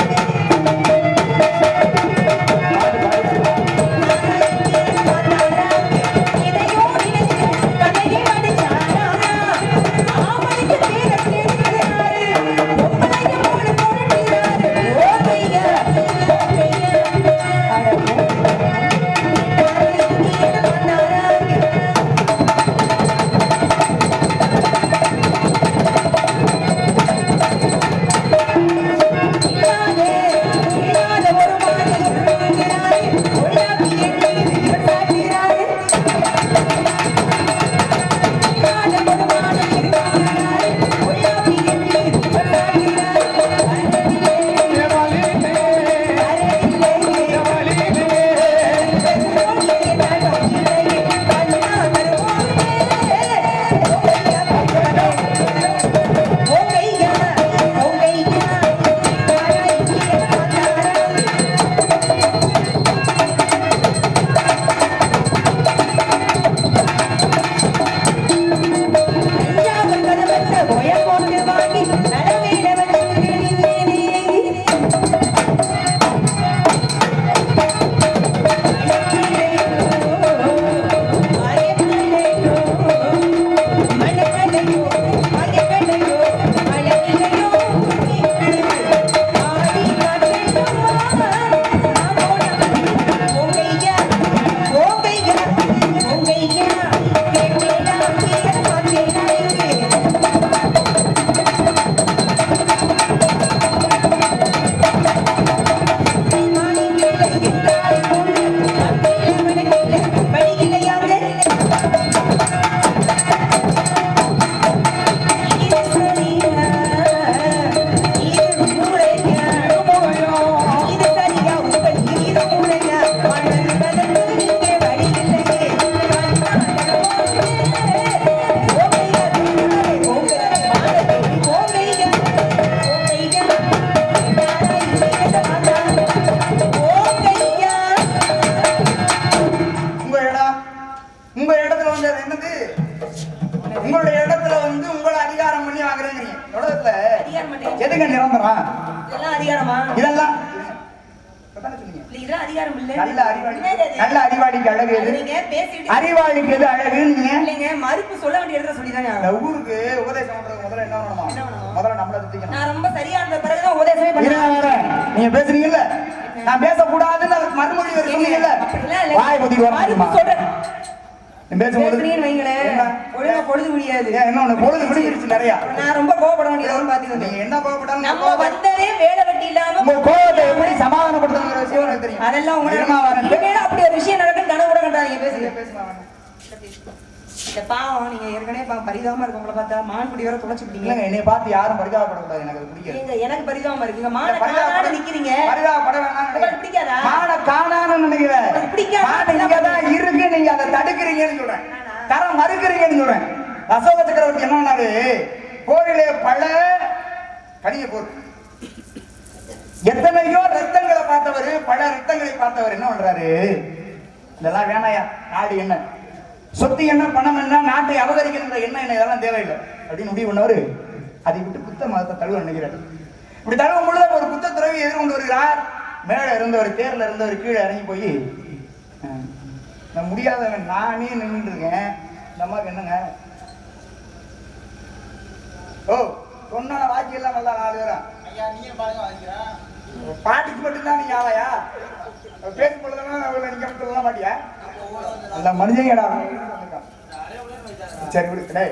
Speaker 6: எதையோ நினைச்சு கதையை படிச்சாரா ஆமணிக்கு பேர கேட்கிறாரு பொம்பளைங்க போல புரட்டுறாரு ஓமைங்க ஓமைங்க அட கேட்டாரா இங்கே எதை பார்த்தாரா அங்கே
Speaker 2: ஆ
Speaker 6: அதிகாரமா
Speaker 2: இதெல்லாம் இப்பதானே சொன்னீங்க
Speaker 6: இல்ல இதெல்லாம் அதிகாரம் இல்ல
Speaker 2: நல்ல அறிவாளி
Speaker 6: என்னது அது?
Speaker 2: நல்ல அறிவாளிக்கு அழகு
Speaker 6: அது
Speaker 2: எது
Speaker 6: நீங்க பேசிட்டு
Speaker 2: அறிவாளிக்கு எது அழகு நீங்க
Speaker 6: இல்லைங்க மறுப்பு சொல்ல வேண்டிய இடத்துல சொல்லிதாங்க
Speaker 2: இந்த ஊருக்கு உபதேசம் பண்றது முதல்ல என்ன பண்ணணுமா
Speaker 6: என்ன பண்ணணும்?
Speaker 2: முதல்ல நம்மள திக்கணும்
Speaker 6: நான் ரொம்ப சரியா இருந்த பிறகுதான் உபதேசமே பண்ணேன்
Speaker 2: நீங்க பேசுறீங்கல்ல நான் பேசக்கூடாதுன்னு அதுக்கு மறுமொழி வர சொன்னீங்கல்ல
Speaker 6: அப்படிலாம் இல்ல.
Speaker 2: வாய் பத்தி
Speaker 6: மறுப்பு சொல்றேன்
Speaker 2: நீ பேசும்போது
Speaker 6: பேசுறீங்கன்னு வைங்களேன்
Speaker 2: என்ன?
Speaker 6: ஒழுங்கா பொழுது முடியாது
Speaker 2: ஏன் என்ன ஒண்ணு பொழுது விடுஞ்சிருச்சு நிறைய
Speaker 6: நான் ரொம்ப கோவப்பட வேண்டியதும் பாத்துக்கோங்க
Speaker 2: நீங்க என்ன கோவப்பட்டாலும்
Speaker 6: நம்ம வந்ததே வேலை வெட்டி இல்லாம
Speaker 2: உங்க கோவத்தை எப்படி சமாதானப்படுத்தணுங்கிற விஷயம் எனக்கு தெரியும்
Speaker 6: அதெல்லாம்
Speaker 2: இருமா
Speaker 6: உங்களுக்கு
Speaker 2: வரேன்.
Speaker 6: இனிமேல் அப்படி ஒரு விஷயம் நடக்கும் கனவு கூட கண்டாதீங்க பேசுங்க
Speaker 2: பேசுமா வரேன்.
Speaker 6: இந்த பாவம் நீங்க ஏற்கனவே பாவம் பரிதாபமா இருக்கு உங்களை பார்த்தா மான்குடி வர துளைச்சு விட்டீங்க
Speaker 2: இல்லைங்க என்னை பார்த்து யாரும் பரிதாபப்படக்கூடாது எனக்கு அது பிடிக்காது
Speaker 6: நீங்க எனக்கு பரிதாபமா இருக்கு மான
Speaker 2: இந்த பரிதாபப்பட-
Speaker 6: காணாத நிக்கிறீங்க
Speaker 2: பரிதாபப்பட வேணாம்னு
Speaker 6: உங்களுக்கு
Speaker 2: நினைக்கிறேன்.
Speaker 6: பிடிக்காதா
Speaker 2: மானை காணான்னு நினைக்கிறேன்.
Speaker 6: உங்களுக்கு பிடிக்காதா?
Speaker 2: மாடு இங்கதான் இருக்கு, நீங்க அதை தடுக்கிறீங்கன்னு சொல்றேன். தர மறுக்கிறீங்கன்னு சொல்றேன். அசோக சக்கரவர்த்தி என்ன பண்ணாரு? கோவிலே பல கனிய போர். எத்தனையோ ரத்தங்களை பார்த்தவர் பல ரத்தங்களை பார்த்தவர் என்ன பண்றாரு இதெல்லாம் வேணாயா நாடு என்ன சொத்து என்ன பணம் என்ன நாட்டை அபகரிக்கணுங்கிற என்ன என்ன இதெல்லாம் தேவையில்லை அப்படின்னு முடிவு பண்ணவர் அதை விட்டு புத்த மதத்தை தழுவ நினைக்கிறார் இப்படி தழுவும் பொழுது ஒரு புத்த துறவி எதிர்கொண்டு வருகிறார் மேல இருந்தவர் தேர்ல இருந்தவர் கீழே இறங்கி போய் அஹ், நான் முடியாதவன் நானே நின்றுட்டு இருக்கேன் இந்த அம்மாவுக்கு என்னங்க ஓ சொன்ன வாக்கி எல்லாம் நல்லா நாலு பேரா பாட்டுக்கு மட்டும்தான் நீங்க ஆளையா பேசும் பொழுதெல்லாம் அவளை நீங்க மட்டும் சொல்ல மாட்டியா அந்த மனுஷங்கடா சரி விடு டேய்.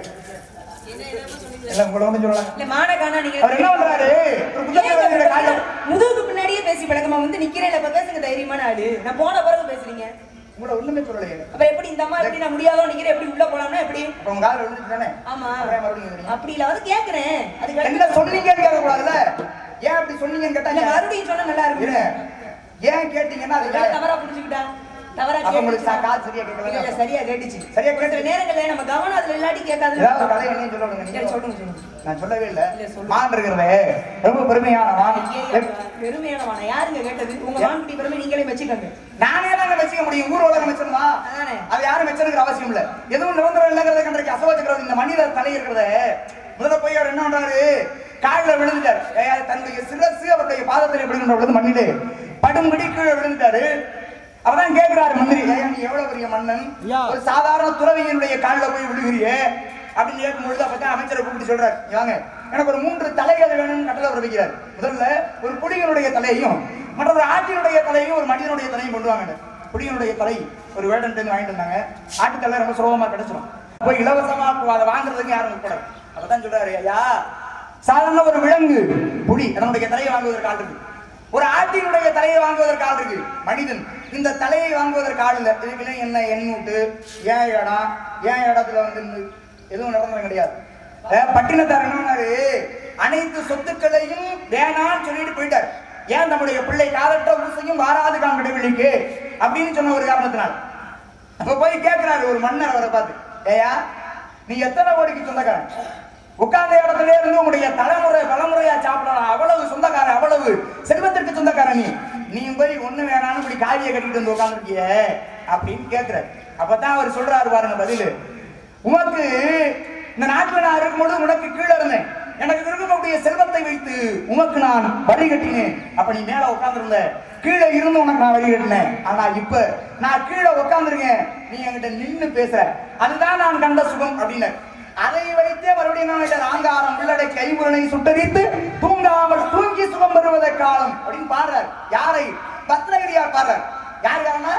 Speaker 2: எல்லாம் உங்களை ஒண்ணும் சொல்லலாம்
Speaker 6: இல்ல மான காணா நீங்க
Speaker 2: அவர் என்ன பண்றாரு ஒரு புத்தகத்துல காலையில
Speaker 6: முதுகுக்கு பின்னாடியே பேசி பழக்கமா வந்து நிக்கிறேன் இப்ப பேசுங்க தைரியமான ஆளு நான் போன பிறகு பேசுறீங்க
Speaker 2: உங்களை ஒண்ணுமே சொல்லலையே
Speaker 6: அப்ப எப்படி இந்த அம்மா எப்படி நான் முடியாதோ நிக்கிறேன் எப்படி உள்ள போலாம்னா எப்படி
Speaker 2: அப்ப உங்க காதுல விழுந்துச்சு தானே
Speaker 6: ஆமா
Speaker 2: அப்புறம் மறுபடியும் கேக்குறீங்க.
Speaker 6: அப்படி இல்ல வந்து கேக்குறேன் அதுக்கு
Speaker 2: என்ன
Speaker 6: அடுத்து
Speaker 2: சொன்னீங்கன்னு கேட்கக்கூடாதுல்ல ஏன் அப்படி சொன்னீங்கன்னு
Speaker 6: இல்ல,
Speaker 2: கேட்டாங்க
Speaker 6: மறுபடியும் சொன்னா நல்லா
Speaker 2: இரு.
Speaker 6: இருக்கும்
Speaker 2: ஏன் கேட்டீங்கன்னா அது
Speaker 6: ஒருவேளை
Speaker 2: நியாயம்.
Speaker 6: தவறா புரிஞ்சுக்கிட்டா தவறா
Speaker 2: அப்ப உங்களுக்கு
Speaker 6: கேட்டுச்சா?
Speaker 2: காது சரியா கேட்கல?
Speaker 6: இல்ல, இல்ல, சரியா கேட்டுச்சு
Speaker 2: சரியா
Speaker 6: சில
Speaker 2: கேட்டுச்சு.
Speaker 6: நேரங்கள்ல நம்ம கவனம் அதுல இல்லாட்டி கேட்காது
Speaker 2: ஏதாவது ஒரு கதை என்னையும் சொல்ல விடுங்க.
Speaker 6: சரி,
Speaker 2: நீங்க
Speaker 6: சொல்லுங்க சொல்லுங்க
Speaker 2: நான் சொல்லவே இல்ல
Speaker 6: இல்ல, சொல்லுங்க.
Speaker 2: மான் இருக்கிறதே ரொம்ப பெருமையான மான்
Speaker 6: ஐயையோ, பெருமையானவான யாருங்க கேட்டது உங்க மான்குட்டி பெருமை நீங்களே வச்சுக்கோங்க
Speaker 2: நானே தாங்க வச்சுக்க முடியும் ஊர் உலகம் வச்சிருந்தா
Speaker 6: அதானே.
Speaker 2: அது யாரும் வச்சிருக்கிற அவசியம் இல்ல எதுவும் நிரந்தரம் இல்லைங்கிறத கண்டிக்கு அசோக சக்கரவர்த்தி இந்த மனித தலை இருக்கிறத முதல்ல போய் அவர் என்ன பண்றாரு காலில் விழுந்துட்டார் ஏயா, தன்னுடைய சிரசு அவருடைய பாதத்தில் விழுகின்ற பொழுது மண்ணிலே படும்படி கீழே விழுந்துட்டாரு அவர்தான் கேட்கிறாரு மந்திரி ஏயா நீ எவ்வளவு பெரிய மன்னன் ஒரு சாதாரண துறவியினுடைய காலில் போய் விழுகிறியே அப்படின்னு கேட்கும் பொழுது அப்பதான் அமைச்சரை கூப்பிட்டு சொல்றாரு "இங்க வாங்க எனக்கு ஒரு மூன்று தலைகள் வேணும்னு கட்டளை பிறப்பிக்கிறார் முதல்ல ஒரு புலிகளுடைய தலையையும் மற்றொரு ஆட்டினுடைய தலையையும் ஒரு மனிதனுடைய தலையும் கொண்டு வாங்க புலிகளுடைய தலை ஒரு வேடன் வாங்கிட்டு வந்தாங்க ஆட்டு தலை ரொம்ப சுலபமா கிடைச்சிடும் போய் இலவசமா அதை வாங்குறதுக்கு யாரும் கூடாது அப்பதான் சொல்றாரு ஐயா சாதாரண ஒரு விலங்கு புலி அதனுடைய தலையை வாங்குவதற்கு ஆள் இருக்கு ஒரு ஆட்டினுடைய தலையை வாங்குவதற்கு ஆள் இருக்கு மனிதன் இந்த தலையை வாங்குவதற்கு ஆள் இல்லை இதுக்குள்ள என்ன எண்ணூட்டு ஏன் இடம் ஏன் இடத்துல வந்து இந்த எதுவும் நடந்தது கிடையாது அஹ் பட்டினத்தார் என்ன பண்ணாரு அனைத்து சொத்துக்களையும் வேணாம்னு சொல்லிட்டு போயிட்டார் ஏன் நம்முடைய பிள்ளை காலற்ற ஊசையும் வாராது காண்பிடவில்லைக்கு அப்படின்னு சொன்ன ஒரு காரணத்தினால் அப்ப போய் கேட்கிறாரு ஒரு மன்னர் அவரை பார்த்து ஏயா நீ எத்தனை கோடிக்கு சொந்தக்காரன் உட்கார்ந்த இடத்துல இருந்து உங்களுடைய தலைமுறை தலைமுறையா சாப்பிடலாம் அவ்வளவு சொந்தக்காரன் அவ்வளவு செல்வத்திற்கு சொந்தக்காரன் நீ நீ போய் ஒண்ணு வேணாம்னு இப்படி காவியை கட்டிட்டு வந்து உட்காந்துருக்கிய அப்படின்னு கேட்கிறாரு அப்பதான் அவர் சொல்றாரு பாருங்க பதிலு உனக்கு இந்த நாட்டில் நான் இருக்கும்போது உனக்கு கீழே இருந்தேன் எனக்கு இருக்கக்கூடிய செல்வத்தை வைத்து உனக்கு நான் வரி கட்டினேன் அப்ப நீ மேல உட்கார்ந்திருந்த கீழே இருந்து உனக்கு நான் வரி கட்டினேன் ஆனா இப்ப நான் கீழே உட்கார்ந்திருக்கேன் நீ என்கிட்ட நின்னு பேசுற அதுதான் நான் கண்ட சுகம் அப்படின்னு அதை வைத்தே மறுபடியும் என்ன பண்ணிட்டார்? ஆங்காரம் உள்ளடை கைமுரணை சுட்டரித்து தூங்காமல் தூங்கி சுகம் பெறுவதை காலம் அப்படின்னு பாடுறார் யாரை பத்ரகிரியார் பாடுறார் யார் யாருன்னா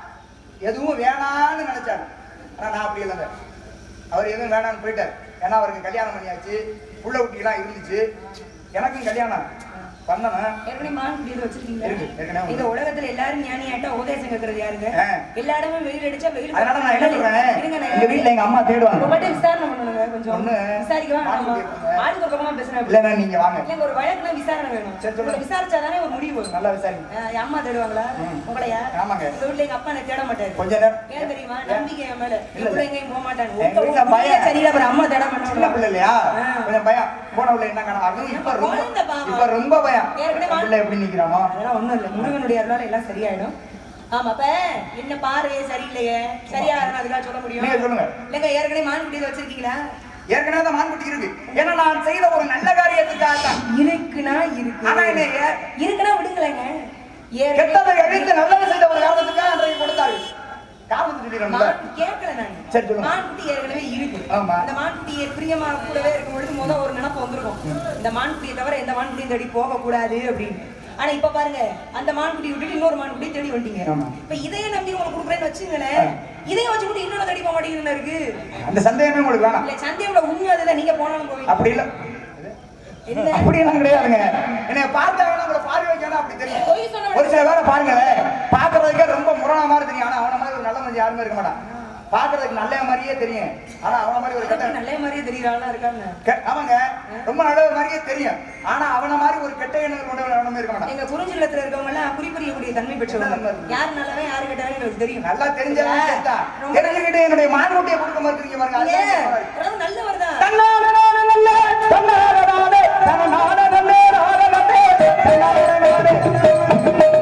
Speaker 2: எதுவும் வேணான்னு நினைச்சாரு ஆனா நான் அப்படி இல்லைங்க அவர் எதுவும் வேணான்னு போயிட்டார் ஏன்னா அவருக்கு கல்யாணம் பண்ணியாச்சு புள்ள குட்டிலாம் இருந்துச்சு எனக்கும் கல்யாணம் பண்ணணும்
Speaker 6: ஏற்கனவே மான்குடி எதுவும் வச்சிருக்கீங்களா
Speaker 2: இருக்கு, ஏற்கனவே
Speaker 6: இந்த உலகத்துல எல்லாரும் ஞானியாட்டா உபதேசம் கேட்கறது யாருங்க
Speaker 2: ஆ.
Speaker 6: எல்லா இடமும் வெயில் அடிச்சா வெயில்
Speaker 2: அதனால நான் என்ன சொல்றேன்
Speaker 6: இருங்க, நான்
Speaker 2: எங்க வீட்டுல எங்க அம்மா தேடுவாங்க
Speaker 6: உங்கள்கிட்ட விசாரணை பண்ணணுங்க கொஞ்சம்
Speaker 2: ஒண்ணு,
Speaker 6: விசாரிக்கவா
Speaker 2: மான்குடி
Speaker 6: ஆமா.
Speaker 2: இருக்குங்க.
Speaker 6: ஆளுக்கு ஒரு பக்கமா பேசுறேன்
Speaker 2: இல்லைன்னா நீங்க வாங்க
Speaker 6: இல்லைங்க ஒரு வழக்குனா விசாரணை வேணும்
Speaker 2: சரி, சொல்லுங்க.
Speaker 6: உங்களை விசாரிச்சாதானே ஒரு முடிவு வரும்
Speaker 2: நல்லா விசாரிங்க
Speaker 6: ஆ, என் அம்மா தேடுவாங்களா
Speaker 2: ம்.
Speaker 6: உங்களையா
Speaker 2: ஆமாங்க.
Speaker 6: எங்க வீட்டுல எங்க அப்பா என்ன தேட மாட்டாரு
Speaker 2: கொஞ்ச நேரம்
Speaker 6: ஏன் தெரியுமா
Speaker 2: ஏன்?
Speaker 6: நம்பிக்கை என் மேல
Speaker 2: இல்ல,
Speaker 6: என் பிள்ளை
Speaker 2: இல்ல.
Speaker 6: எங்கேயும் போக மாட்டாங்க
Speaker 2: எங்க
Speaker 6: உங்க
Speaker 2: வீட்டுல
Speaker 6: உங்க
Speaker 2: பையன்.
Speaker 6: சரியில்லை அப்புறம் அம்மா தேட
Speaker 2: சின்ன
Speaker 6: மாட்டாங்க
Speaker 2: பிள்ளை இல்லையா
Speaker 6: ஆ.
Speaker 2: கொஞ்சம் பயம் போன உள்ள என்ன கணக்கு அதுவும் இப்ப ரொம்ப
Speaker 6: குழந்தை பாவம்.
Speaker 2: இப்ப ரொம்ப பயம்
Speaker 6: ஏற்கனவே
Speaker 2: அந்த பிள்ளை எப்படி நிக்கிறானோ
Speaker 6: அதெல்லாம் ஒண்ணும் இல்ல முருகனுடைய அருளால எல்லாம் சரியாயிடும் ஆமா அப்ப என்ன பாரு சரியில்லையே சரியா அதுக்காக சொல்ல முடியும்
Speaker 2: நீங்க சொல்லுங்க.
Speaker 6: இல்லங்க ஏற்கனவே மான் குடி வச்சிருக்கீங்களா
Speaker 2: ஏற்கனவே அந்த மான்குட்டி இருக்கு ஏன்னா நான் செய்த ஒரு நல்ல காரியத்துக்காக தான்
Speaker 6: இருக்குன்னா இருக்கு
Speaker 2: ஆனா என்னைய
Speaker 6: இருக்குன்னா விடுங்களேங்க ஏற்கனவே-
Speaker 2: கெட்டதை எதிர்த்து நல்லது செய்த ஒரு காரணத்துக்காக அன்றைக்கு கொடுத்தாரு காரணத்தை சொல்லிடுறோம்ல
Speaker 6: மான் கேட்கல நானு.
Speaker 2: சரி, சொல்லுங்க.
Speaker 6: மான்குட்டி ஏற்கனவே இருக்கு.
Speaker 2: ஆமா.
Speaker 6: அந்த மான்குட்டியை பிரியமா கூடவே இருக்கும் பொழுது முத ஒரு நினைப்பு வந்திருக்கும். இந்த மான்குட்டியை தவிர எந்த மான்குட்டியும் தேடி போக கூடாது அப்படின்னு. ஆனா இப்ப பாருங்க அந்த மான்குட்டி விட்டுட்டு இன்னொரு மான்குட்டி தேடி வந்துட்டீங்க
Speaker 2: ஆமா.
Speaker 6: இப்ப இதையே நம்பி உங்களுக்கு கொடுக்குறேன்னு வச்சுங்களேன் இதையும் வச்சுக்கிட்டு இன்னொன்னு தேடி போக மாட்டீங்கன்னு இருக்கு
Speaker 2: அந்த சந்தேகமே உங்களுக்கு வேணாம்
Speaker 6: இல்ல சந்தேகம்ல உண்மை அதுதான் நீங்க போனாலும் போவீங்க
Speaker 2: அப்படி இல்ல
Speaker 6: என்ன
Speaker 2: அப்படியெல்லாம் கிடையாதுங்க என்னைய பார்த்தா வேணா உங்களை பார்வை வைக்கணும் அப்படி தெரியும்
Speaker 6: பொய் சொன்ன
Speaker 2: ஒரு சில பேரை பாருங்களேன் பாக்குறதுக்கே ரொம்ப முரணா மாதிரி தெரியும் ஆனா அவன மாதிரி ஒரு நல்ல மனுஷன் யாருமே இருக்க மாட்டான் பாக்குறதுக்கு நல்ல மாதிரியே தெரியும் ஆனா அவன மாதிரி ஒரு கெட்ட
Speaker 6: நல்ல மாதிரியே தெரியறாளா இருக்காங்க
Speaker 2: கெ- அவங்க ரொம்ப நல்ல மாதிரியே தெரியும் ஆனா அவன மாதிரி ஒரு கெட்ட எண்ணங்கள் கொண்டவன் எவனுமே இருக்க மாட்டான்
Speaker 6: எங்க குறிஞ்சிலத்துல இருக்கவங்க எல்லாம் குறிப்பறியக்கூடிய தன்மை பெற்றவங்க யார் நல்லவன் யாரு கெட்டவன் எங்களுக்கு தெரியும்
Speaker 2: நல்லா தெரிஞ்சவன் செத்தா.
Speaker 6: ரொம்ப
Speaker 2: தெரிஞ்சுக்கிட்டு என்னுடைய மான்குட்டியை கொடுக்க மாட்டீங்க பாருங்க அதுதான்
Speaker 6: ஏன்?
Speaker 2: சொல்றாரு.
Speaker 6: அதாவது நல்லவர் தான்
Speaker 2: தன்னால நானே நல்ல, தன்னால நானே, தன்னால நல்லே, நானே நல்லே, தன்னால நானே.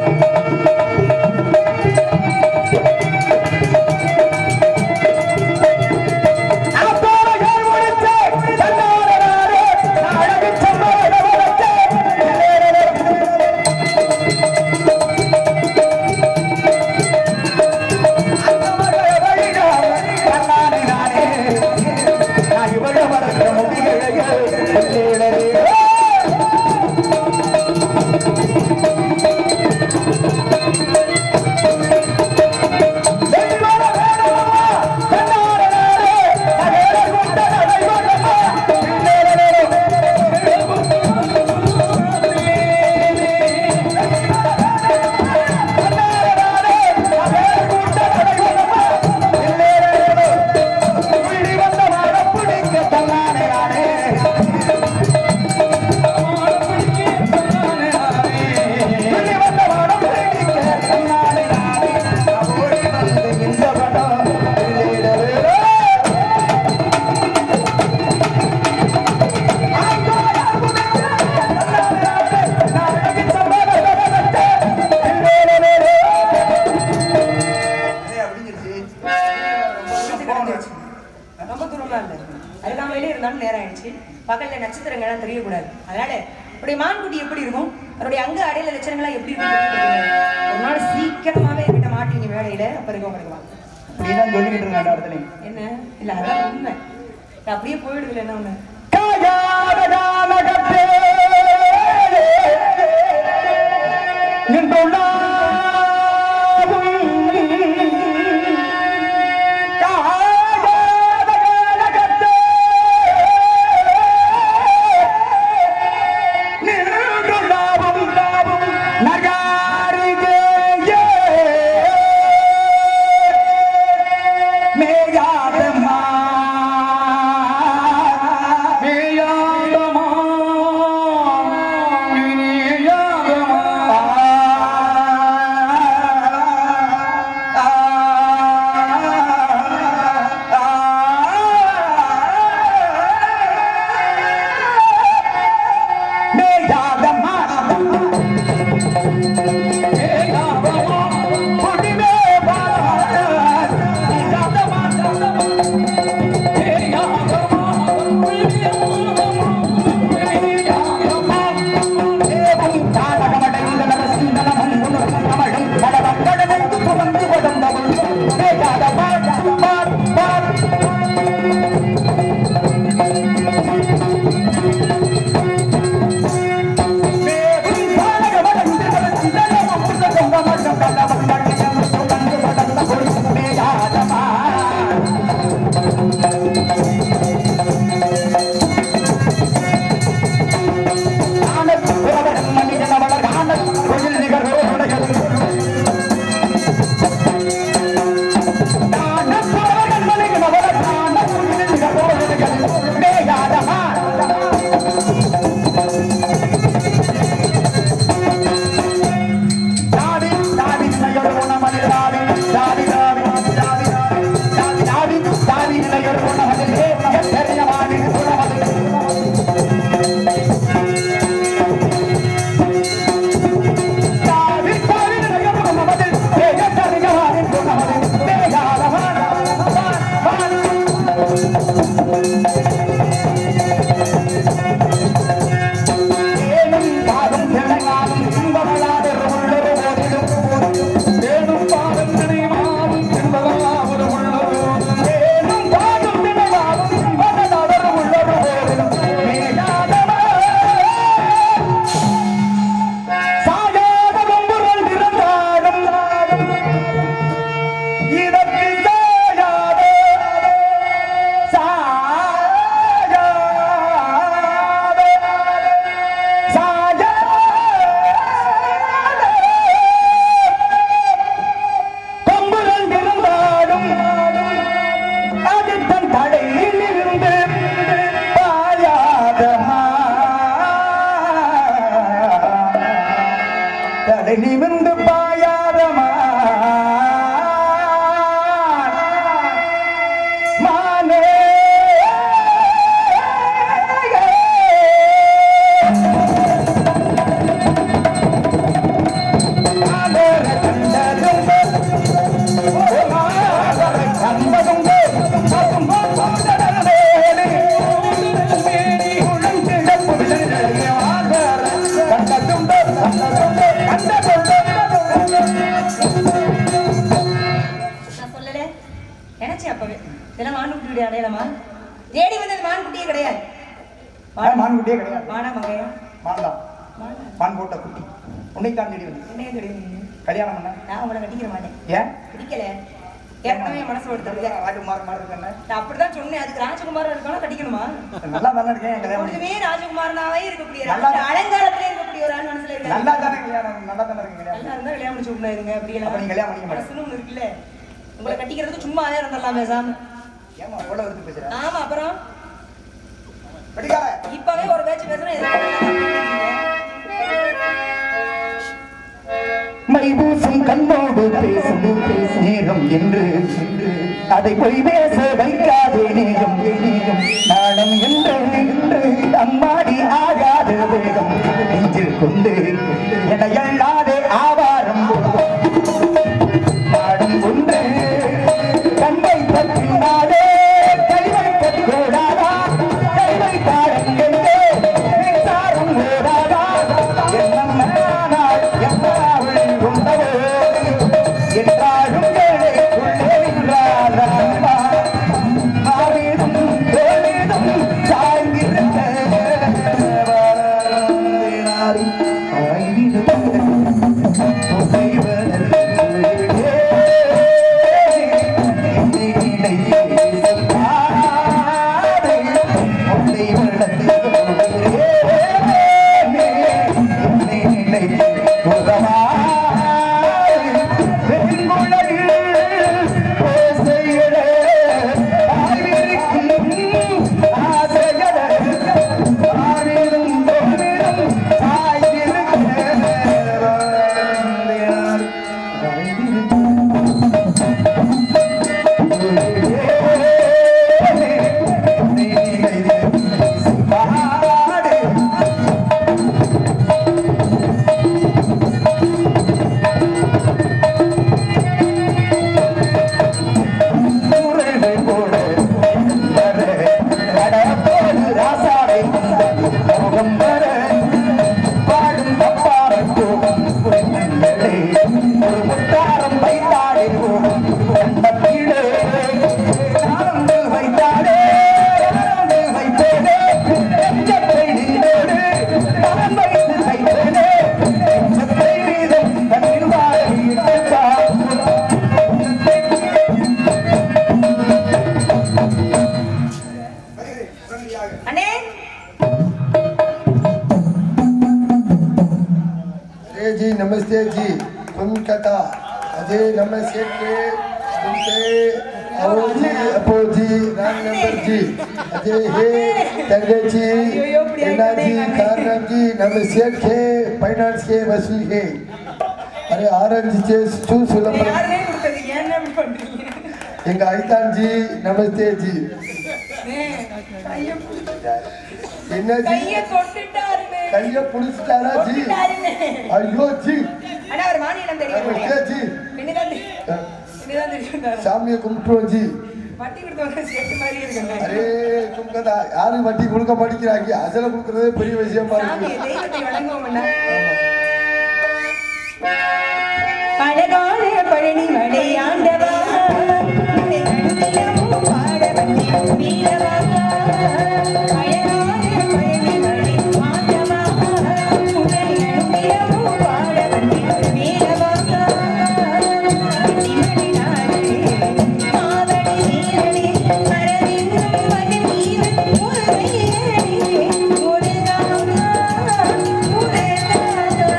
Speaker 2: அப்போல ஏர் முடிச்சே, தன்னால நானே, நாழகு செம்மாட வளர்ச்சே, லேலேலே. அந்த மகளை வழிகாம, தன்னாலே நானே, நான் இவள மறக்க முடியலையே, லேலேலே. செல்வர வேணுமா, தன்னால நானே, நகர கொண்ட நடை கொண்டமா, லேலேலே.
Speaker 6: ரொம்ப தூரம்லாம் இல்ல அருகாமையிலே இருந்தாலும் நேரம் ஆயிடுச்சு பகல்ல நட்சத்திரங்கள்லாம் தெரியக்கூடாது அதனால உடைய மான்குட்டி எப்படி இருக்கும் அதனுடைய அங்க அடையில லட்சணங்கள்லாம் எப்படி இருக்கும் தெரிஞ்சுக்கோங்க. ஒரு நாள் சீக்கிரமாவே என்கிட்ட மாட்டீங்க வேலையில அப்ப இருக்க உங்களுக்கு வாங்க.
Speaker 2: அப்படிதான் சொல்லிக்கிட்டு இருக்காங்க அந்த இடத்துல
Speaker 6: என்ன இல்ல அதான் உண்மை இது அப்படியே போயிடுதுல என்ன ஒண்ணு
Speaker 2: மேயாதமா
Speaker 1: தலை நிமிர்ந்து பாயாதமா மானே மானேர கண்டதுண்டு கண்டதுண்டு பசும்பு போதடலேடி உழந்திடப்பு விழுந்தே ஆதர கண்டதுண்டு கண்டதுண்டு கண்டதுண்டு
Speaker 6: நான் சொல்லல நினைச்சேன் அப்பவே இதெல்லாம் மான்குட்டியுடைய அடையாளமா தேடி வந்தது மான்குட்டியே கிடையாது
Speaker 1: மான் மான்குட்டியே கிடையாது
Speaker 6: மானா மகையா
Speaker 1: மான் தான் மான் போட்ட குட்டி உன்னைத்தான் தேடி வந்து
Speaker 6: என்னையே தெரியும்
Speaker 1: கல்யாணம் பண்ண
Speaker 6: நான் உங்களை கட்டிக்கிற மாட்டேன்
Speaker 1: ஏன்
Speaker 6: பிடிக்கல ஏற்கனவே என் மனசு கொடுத்தது
Speaker 1: ராஜகுமார் மாதிரி இருக்கேன்
Speaker 6: நான் அப்படிதான் சொன்னேன் அதுக்கு ராஜகுமாரா இருக்கணும் கட்டிக்கணுமா
Speaker 1: நல்லா தானே இருக்கேன் என் கல்யாணம் பண்ணி.
Speaker 6: எப்பொழுதுமே ராஜகுமாரனாவே இருக்கக்கூடிய
Speaker 1: நல்லா-
Speaker 6: ராஜ- அலங்காரத்திலே இருக்கக்கூடிய ஒரு ஆள் மனசுல இருக்காரு
Speaker 1: நல்லா தானே கல்யாணம் நல்லா தானே இருக்கு கல்யாணம்
Speaker 6: நல்லா இருந்தா கல்யாணம் முடிச்சு விடலாருங்க அப்படி
Speaker 1: அப்ப நீங்க கல்யாணம் பண்ணிக்க மாட்டீங்க.
Speaker 6: மனசுன்னு ஒண்ணு இருக்குல்ல உங்களை கட்டிக்கிறதுக்கு சும்மாவே இருந்துடலாம் பேசாம
Speaker 1: ஏமா எவ்வளவு எடுத்து பேசுற
Speaker 6: ஆமா அப்புறம்
Speaker 1: வெடிக்கார
Speaker 6: இப்பவே ஒரு பேச்சு பேசுறேன் எதுக்கு
Speaker 1: மைபூசும் கண்ணோடு பேசும் நேரம் என்று அதை பொய் பேச வைக்காதே நேரம் நேரம் நாணம் என்று என்று அம்மாடி ஆகாத வேகம் நெஞ்சில் கொண்டு என எண்ணாதே ஆவாரம் பாடும் ஒன்று கண்ணை பற்றினாலே கை வைக்க கூடாதா கை வைத்தாரங்களே மின்சாரம் ஓடாதா எண்ணம் மேலானால் என்னாவள் உண்டவோ என்றாலும் வேலைக்குள்ளே நின்றால் அம்மா மாவீதும் தோழீதும் சாய்ந்திருந்த வாழ்ந்தினாரி
Speaker 6: அண்ணே
Speaker 3: अरे जी नमस्ते जी तुम कथा अजय नमस्ते के तुमसे आओ जी अपो जी राम नंबर जी अजय हे तंगे जी मीना जी कारनाम जी नमस्ते के फाइनेंस के वसूल के अरे ஆரஞ்சு சேஸ் டூ சுலபம்
Speaker 6: யாருமே கொடுத்தது ஏன் இப்படி பண்றீங்க
Speaker 3: எங்க ஐதான் ஜி நமஸ்தே ஜி
Speaker 6: அண்ணே, கையை பிடிச்சிட்டாரு.
Speaker 3: என்ன ஜி
Speaker 6: கையை தொட்டுட்டாருண்ணே.
Speaker 3: கைய புடிச்சிட்டாரா ஜி
Speaker 6: தொட்டுட்டாருண்ணே.
Speaker 3: ஐயோ ஜி
Speaker 6: அண்ணா, அவர் மாநிலம் தெரியும்
Speaker 3: நமஸ்தே ஜி
Speaker 6: என்னதான் தெரியும்? என்னதான் தெரியும்?
Speaker 3: சாமியை கும்பிட்டுருவோம் ஜி
Speaker 6: வட்டி கொடுத்தவங்க சேர்த்து மாதிரி இருக்குண்ணே.
Speaker 3: அரே சுங்கதா யாரு வட்டி கொடுக்க மாட்டேங்கிறாங்க அசல கொடுக்கறதே பெரிய விஷயமா
Speaker 6: சாமி,
Speaker 3: இருக்கு
Speaker 6: தெய்வத்தை வணங்குவோம் அண்ணா. அழகான பழனி மலை ஆண்டவா உன்னை கண்ணிலமும் பாட வந்தேன் வீரவா. அழகான பழனி மலை ஆண்டவா, உன்னை கண்ணிலமும் பாட வந்தேன் வீரவா. திமணி நாடே, மாதடி வீரனே, மரவென்றும் மகன் வீரன் முருகையனே, முருகா, முருகா.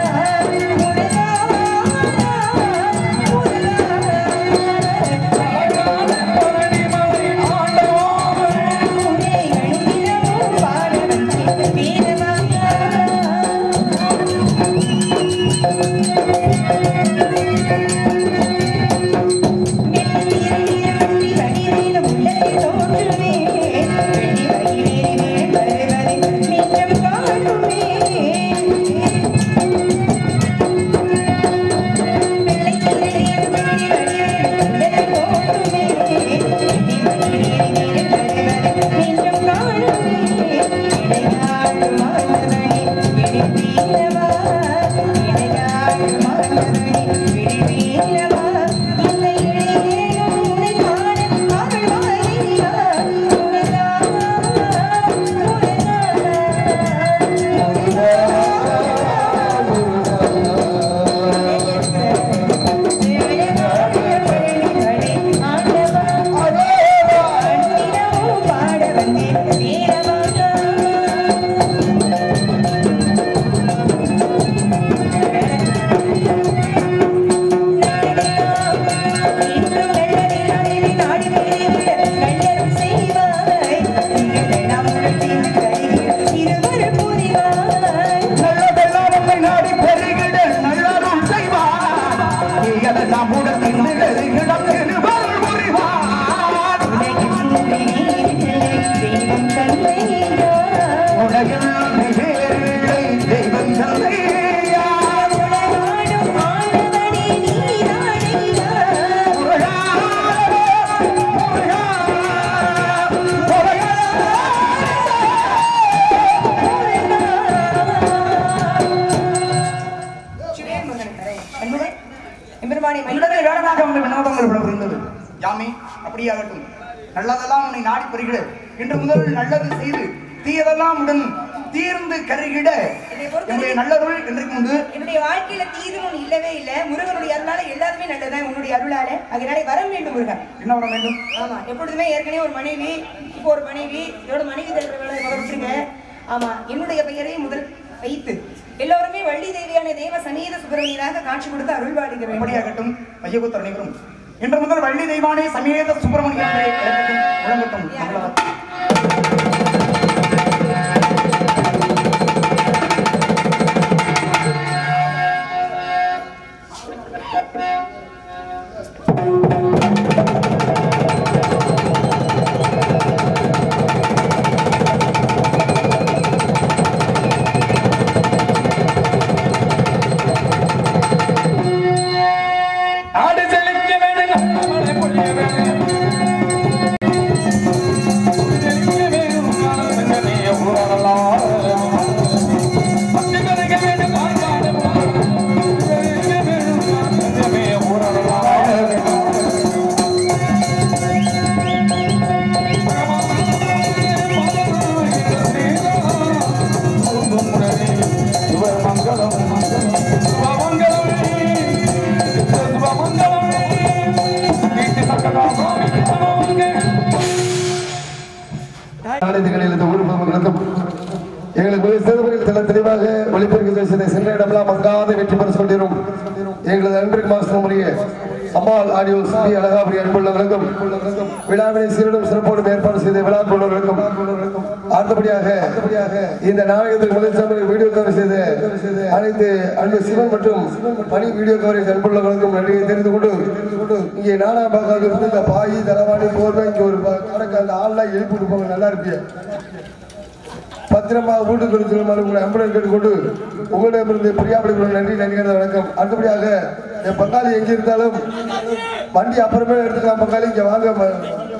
Speaker 1: நல்லதெல்லாம் உன்னை நாடி பெருகிட நல்லருள் செய்வார் தீயதெல்லாம் உடத்தின் நிழலிடம் திருவருள் புரிவார் உலகில் வேறில்லை தெய்வம் தந்தையார்
Speaker 6: எம்பெருமானே
Speaker 2: உள்ளதை வேடனாக உங்கள் வினோதங்கள் இவ்வளவு இருந்தது யாமே அப்படியாகட்டும் நல்லதெல்லாம் உன்னை நாடி பெறுகிட இன்று முதல் நல்லது செய்து தீயதெல்லாம் உடன் தீர்ந்து கருகிட என்னுடைய நல்லருள் இன்றைக்கு உண்டு
Speaker 6: என்னுடைய வாழ்க்கையில தீதும் ஒண்ணு இல்லவே இல்ல முருகனுடைய அருளால எல்லாருமே நல்லதுதான் உன்னுடைய அருளால அதனால வரம் வேண்டும் முருகன்
Speaker 2: என்ன வர வேண்டும்
Speaker 6: ஆமா எப்பொழுதுமே ஏற்கனவே ஒரு மனைவி இப்போ ஒரு மனைவி இதோட மனைவி தருகிற வேலை முதல் வச்சிருங்க ஆமா என்னுடைய பெயரை முதல் வைத்து எல்லோருமே வள்ளி தேவியான தேவ சமீத சுப்பிரமணியராக காட்சி கொடுத்து அருள் பாடுக வேண்டும்
Speaker 2: அப்படியாகட்டும் ஐயகுத்தர் அனைவரும் இன்று முதல் வள்ளி தெய்வானே சமேத சுப்பிரமணியம் என்றே அழைக்கட்டும் முழங்கட்டும் மங்களவர்
Speaker 1: ஆடு செழிக்க வேண்டும் மழை பொழிய வேண்டும் செழிக்க வேண்டும் காலங்கனே ஊரலாம் பக்தி பெருக வேண்டும் வாழ்வாட பெருக வேண்டும் காலங்கனே ஊரலாம் மங்களம் மங்களம்
Speaker 3: நாளிதழ்களில் இந்த ஊர் பொதுமக்களுக்கும் எங்களுக்கு மிக சிறப்புகள் தெல்ல தெளிவாக ஒளிபெருக்கு செய்த சென்ற இடமெல்லாம் மங்காத வெற்றி பெற சொல்லிடும் எங்களது அன்பிற்கு மாஸ்டர் முறைய அம்மாள் ஆடியோ ஸ்ரீ அழகாபுரி அன்புள்ளவர்களுக்கும் விழாவினை சீரிடும் சிறப்போடும் ஏற்பாடு செய்த விழா கொண்டவர்களுக்கும் அடுத்தபடியாக இந்த நாடகத்திற்கு முதல் வீடியோ கவர் செய்த அனைத்து அன்பு சிவன் மற்றும் பணி வீடியோ கவரேஜ் அன்புள்ளவர்களுக்கும் நன்றியை தெரிந்து கொண்டு இங்கே நாடக பார்க்காத இருந்து இந்த பாய் தலவாணி போர்வை இங்கே ஒரு கணக்கு அந்த ஆள்லாம் எழுப்பி விடுப்பாங்க நல்லா இருப்பிய பத்திரமா வீட்டுக்கு கொடுத்து உங்களை அம்புடன் கேட்டுக்கொண்டு உங்களிடமிருந்து பிரியாபடி நன்றி நன்றிகள் வணக்கம் அடுத்தபடியாக என் பங்காளி எங்க இருந்தாலும் வண்டி அப்புறமே எடுத்துக்கலாம் பங்காளி இங்க வாங்க ம-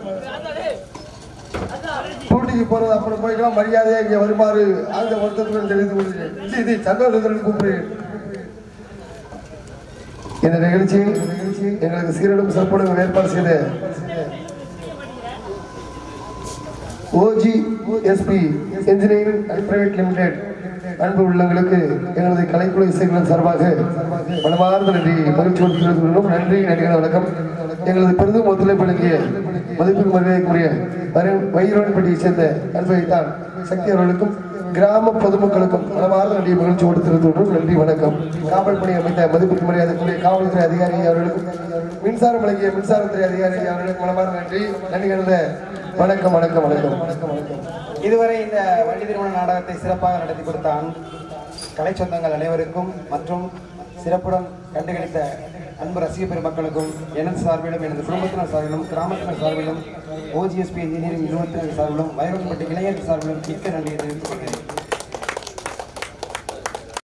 Speaker 3: டூட்டிக்கு போறது அப்புறம் போய்க்கலாம் மரியாதையா இங்க வருமாறு ஆழ்ந்த வருத்தத்துடன் தெரிவித்துக் கொள்கிறேன் இது இது சந்தோஷத்துடன் கூப்பிடுறேன் இந்த நிகழ்ச்சியில் எங்களுக்கு சீரடும் சிறப்புடன் ஏற்பாடு செய்த OG SP engineering and private limited அன்பு உள்ளங்களுக்கு எங்களது கலைக்குழு இசைகளின் சார்பாக மனமார்ந்த நன்றி மகிழ்ச்சியோடு தெரிவித்துக் கொள்கிறோம் நன்றி நடிகர் வணக்கம் எங்களது பெரிதும் ஒத்துழைப்பு வழங்கிய மதிப்பிற்கு மரியாதைக்குரிய வயிறுவன்பட்டியை சேர்ந்த அன்பை தான் சக்தி அவர்களுக்கும் கிராம பொதுமக்களுக்கும் மனமார்ந்த நன்றி மகிழ்ச்சியோடு தெரிவித்துக் கொள்கிறோம் நன்றி வணக்கம் காவல் பணி அமைத்த மதிப்பிற்கு மரியாதைக்குரிய காவல்துறை அதிகாரி அவர்களுக்கும் மின்சாரம் வழங்கிய மின்சாரத்துறை அதிகாரி அவர்களுக்கு மனமார்ந்த நன்றி நன்றி கலந்த வணக்கம் வணக்கம் வணக்கம் வணக்கம் வணக்கம்
Speaker 7: இதுவரை இந்த வள்ளி திருமண நாடகத்தை சிறப்பாக நடத்தி கொடுத்த அன்- கலை சொந்தங்கள் அனைவருக்கும் மற்றும் சிறப்புடன் கண்டுகளித்த அன்பு ரசிக பெருமக்களுக்கும் எனது சார்பிலும் எனது குடும்பத்தினர் சார்பிலும் கிராமத்தினர் சார்பிலும் ஓஜிஎஸ்பி இன்ஜினியரிங் நிறுவனத்தினர் சார்பிலும் வைரம்பட்டி இளைஞர் சார்பிலும் மிக்க நன்றியை தெரிவித்துக் கொள்கிறேன்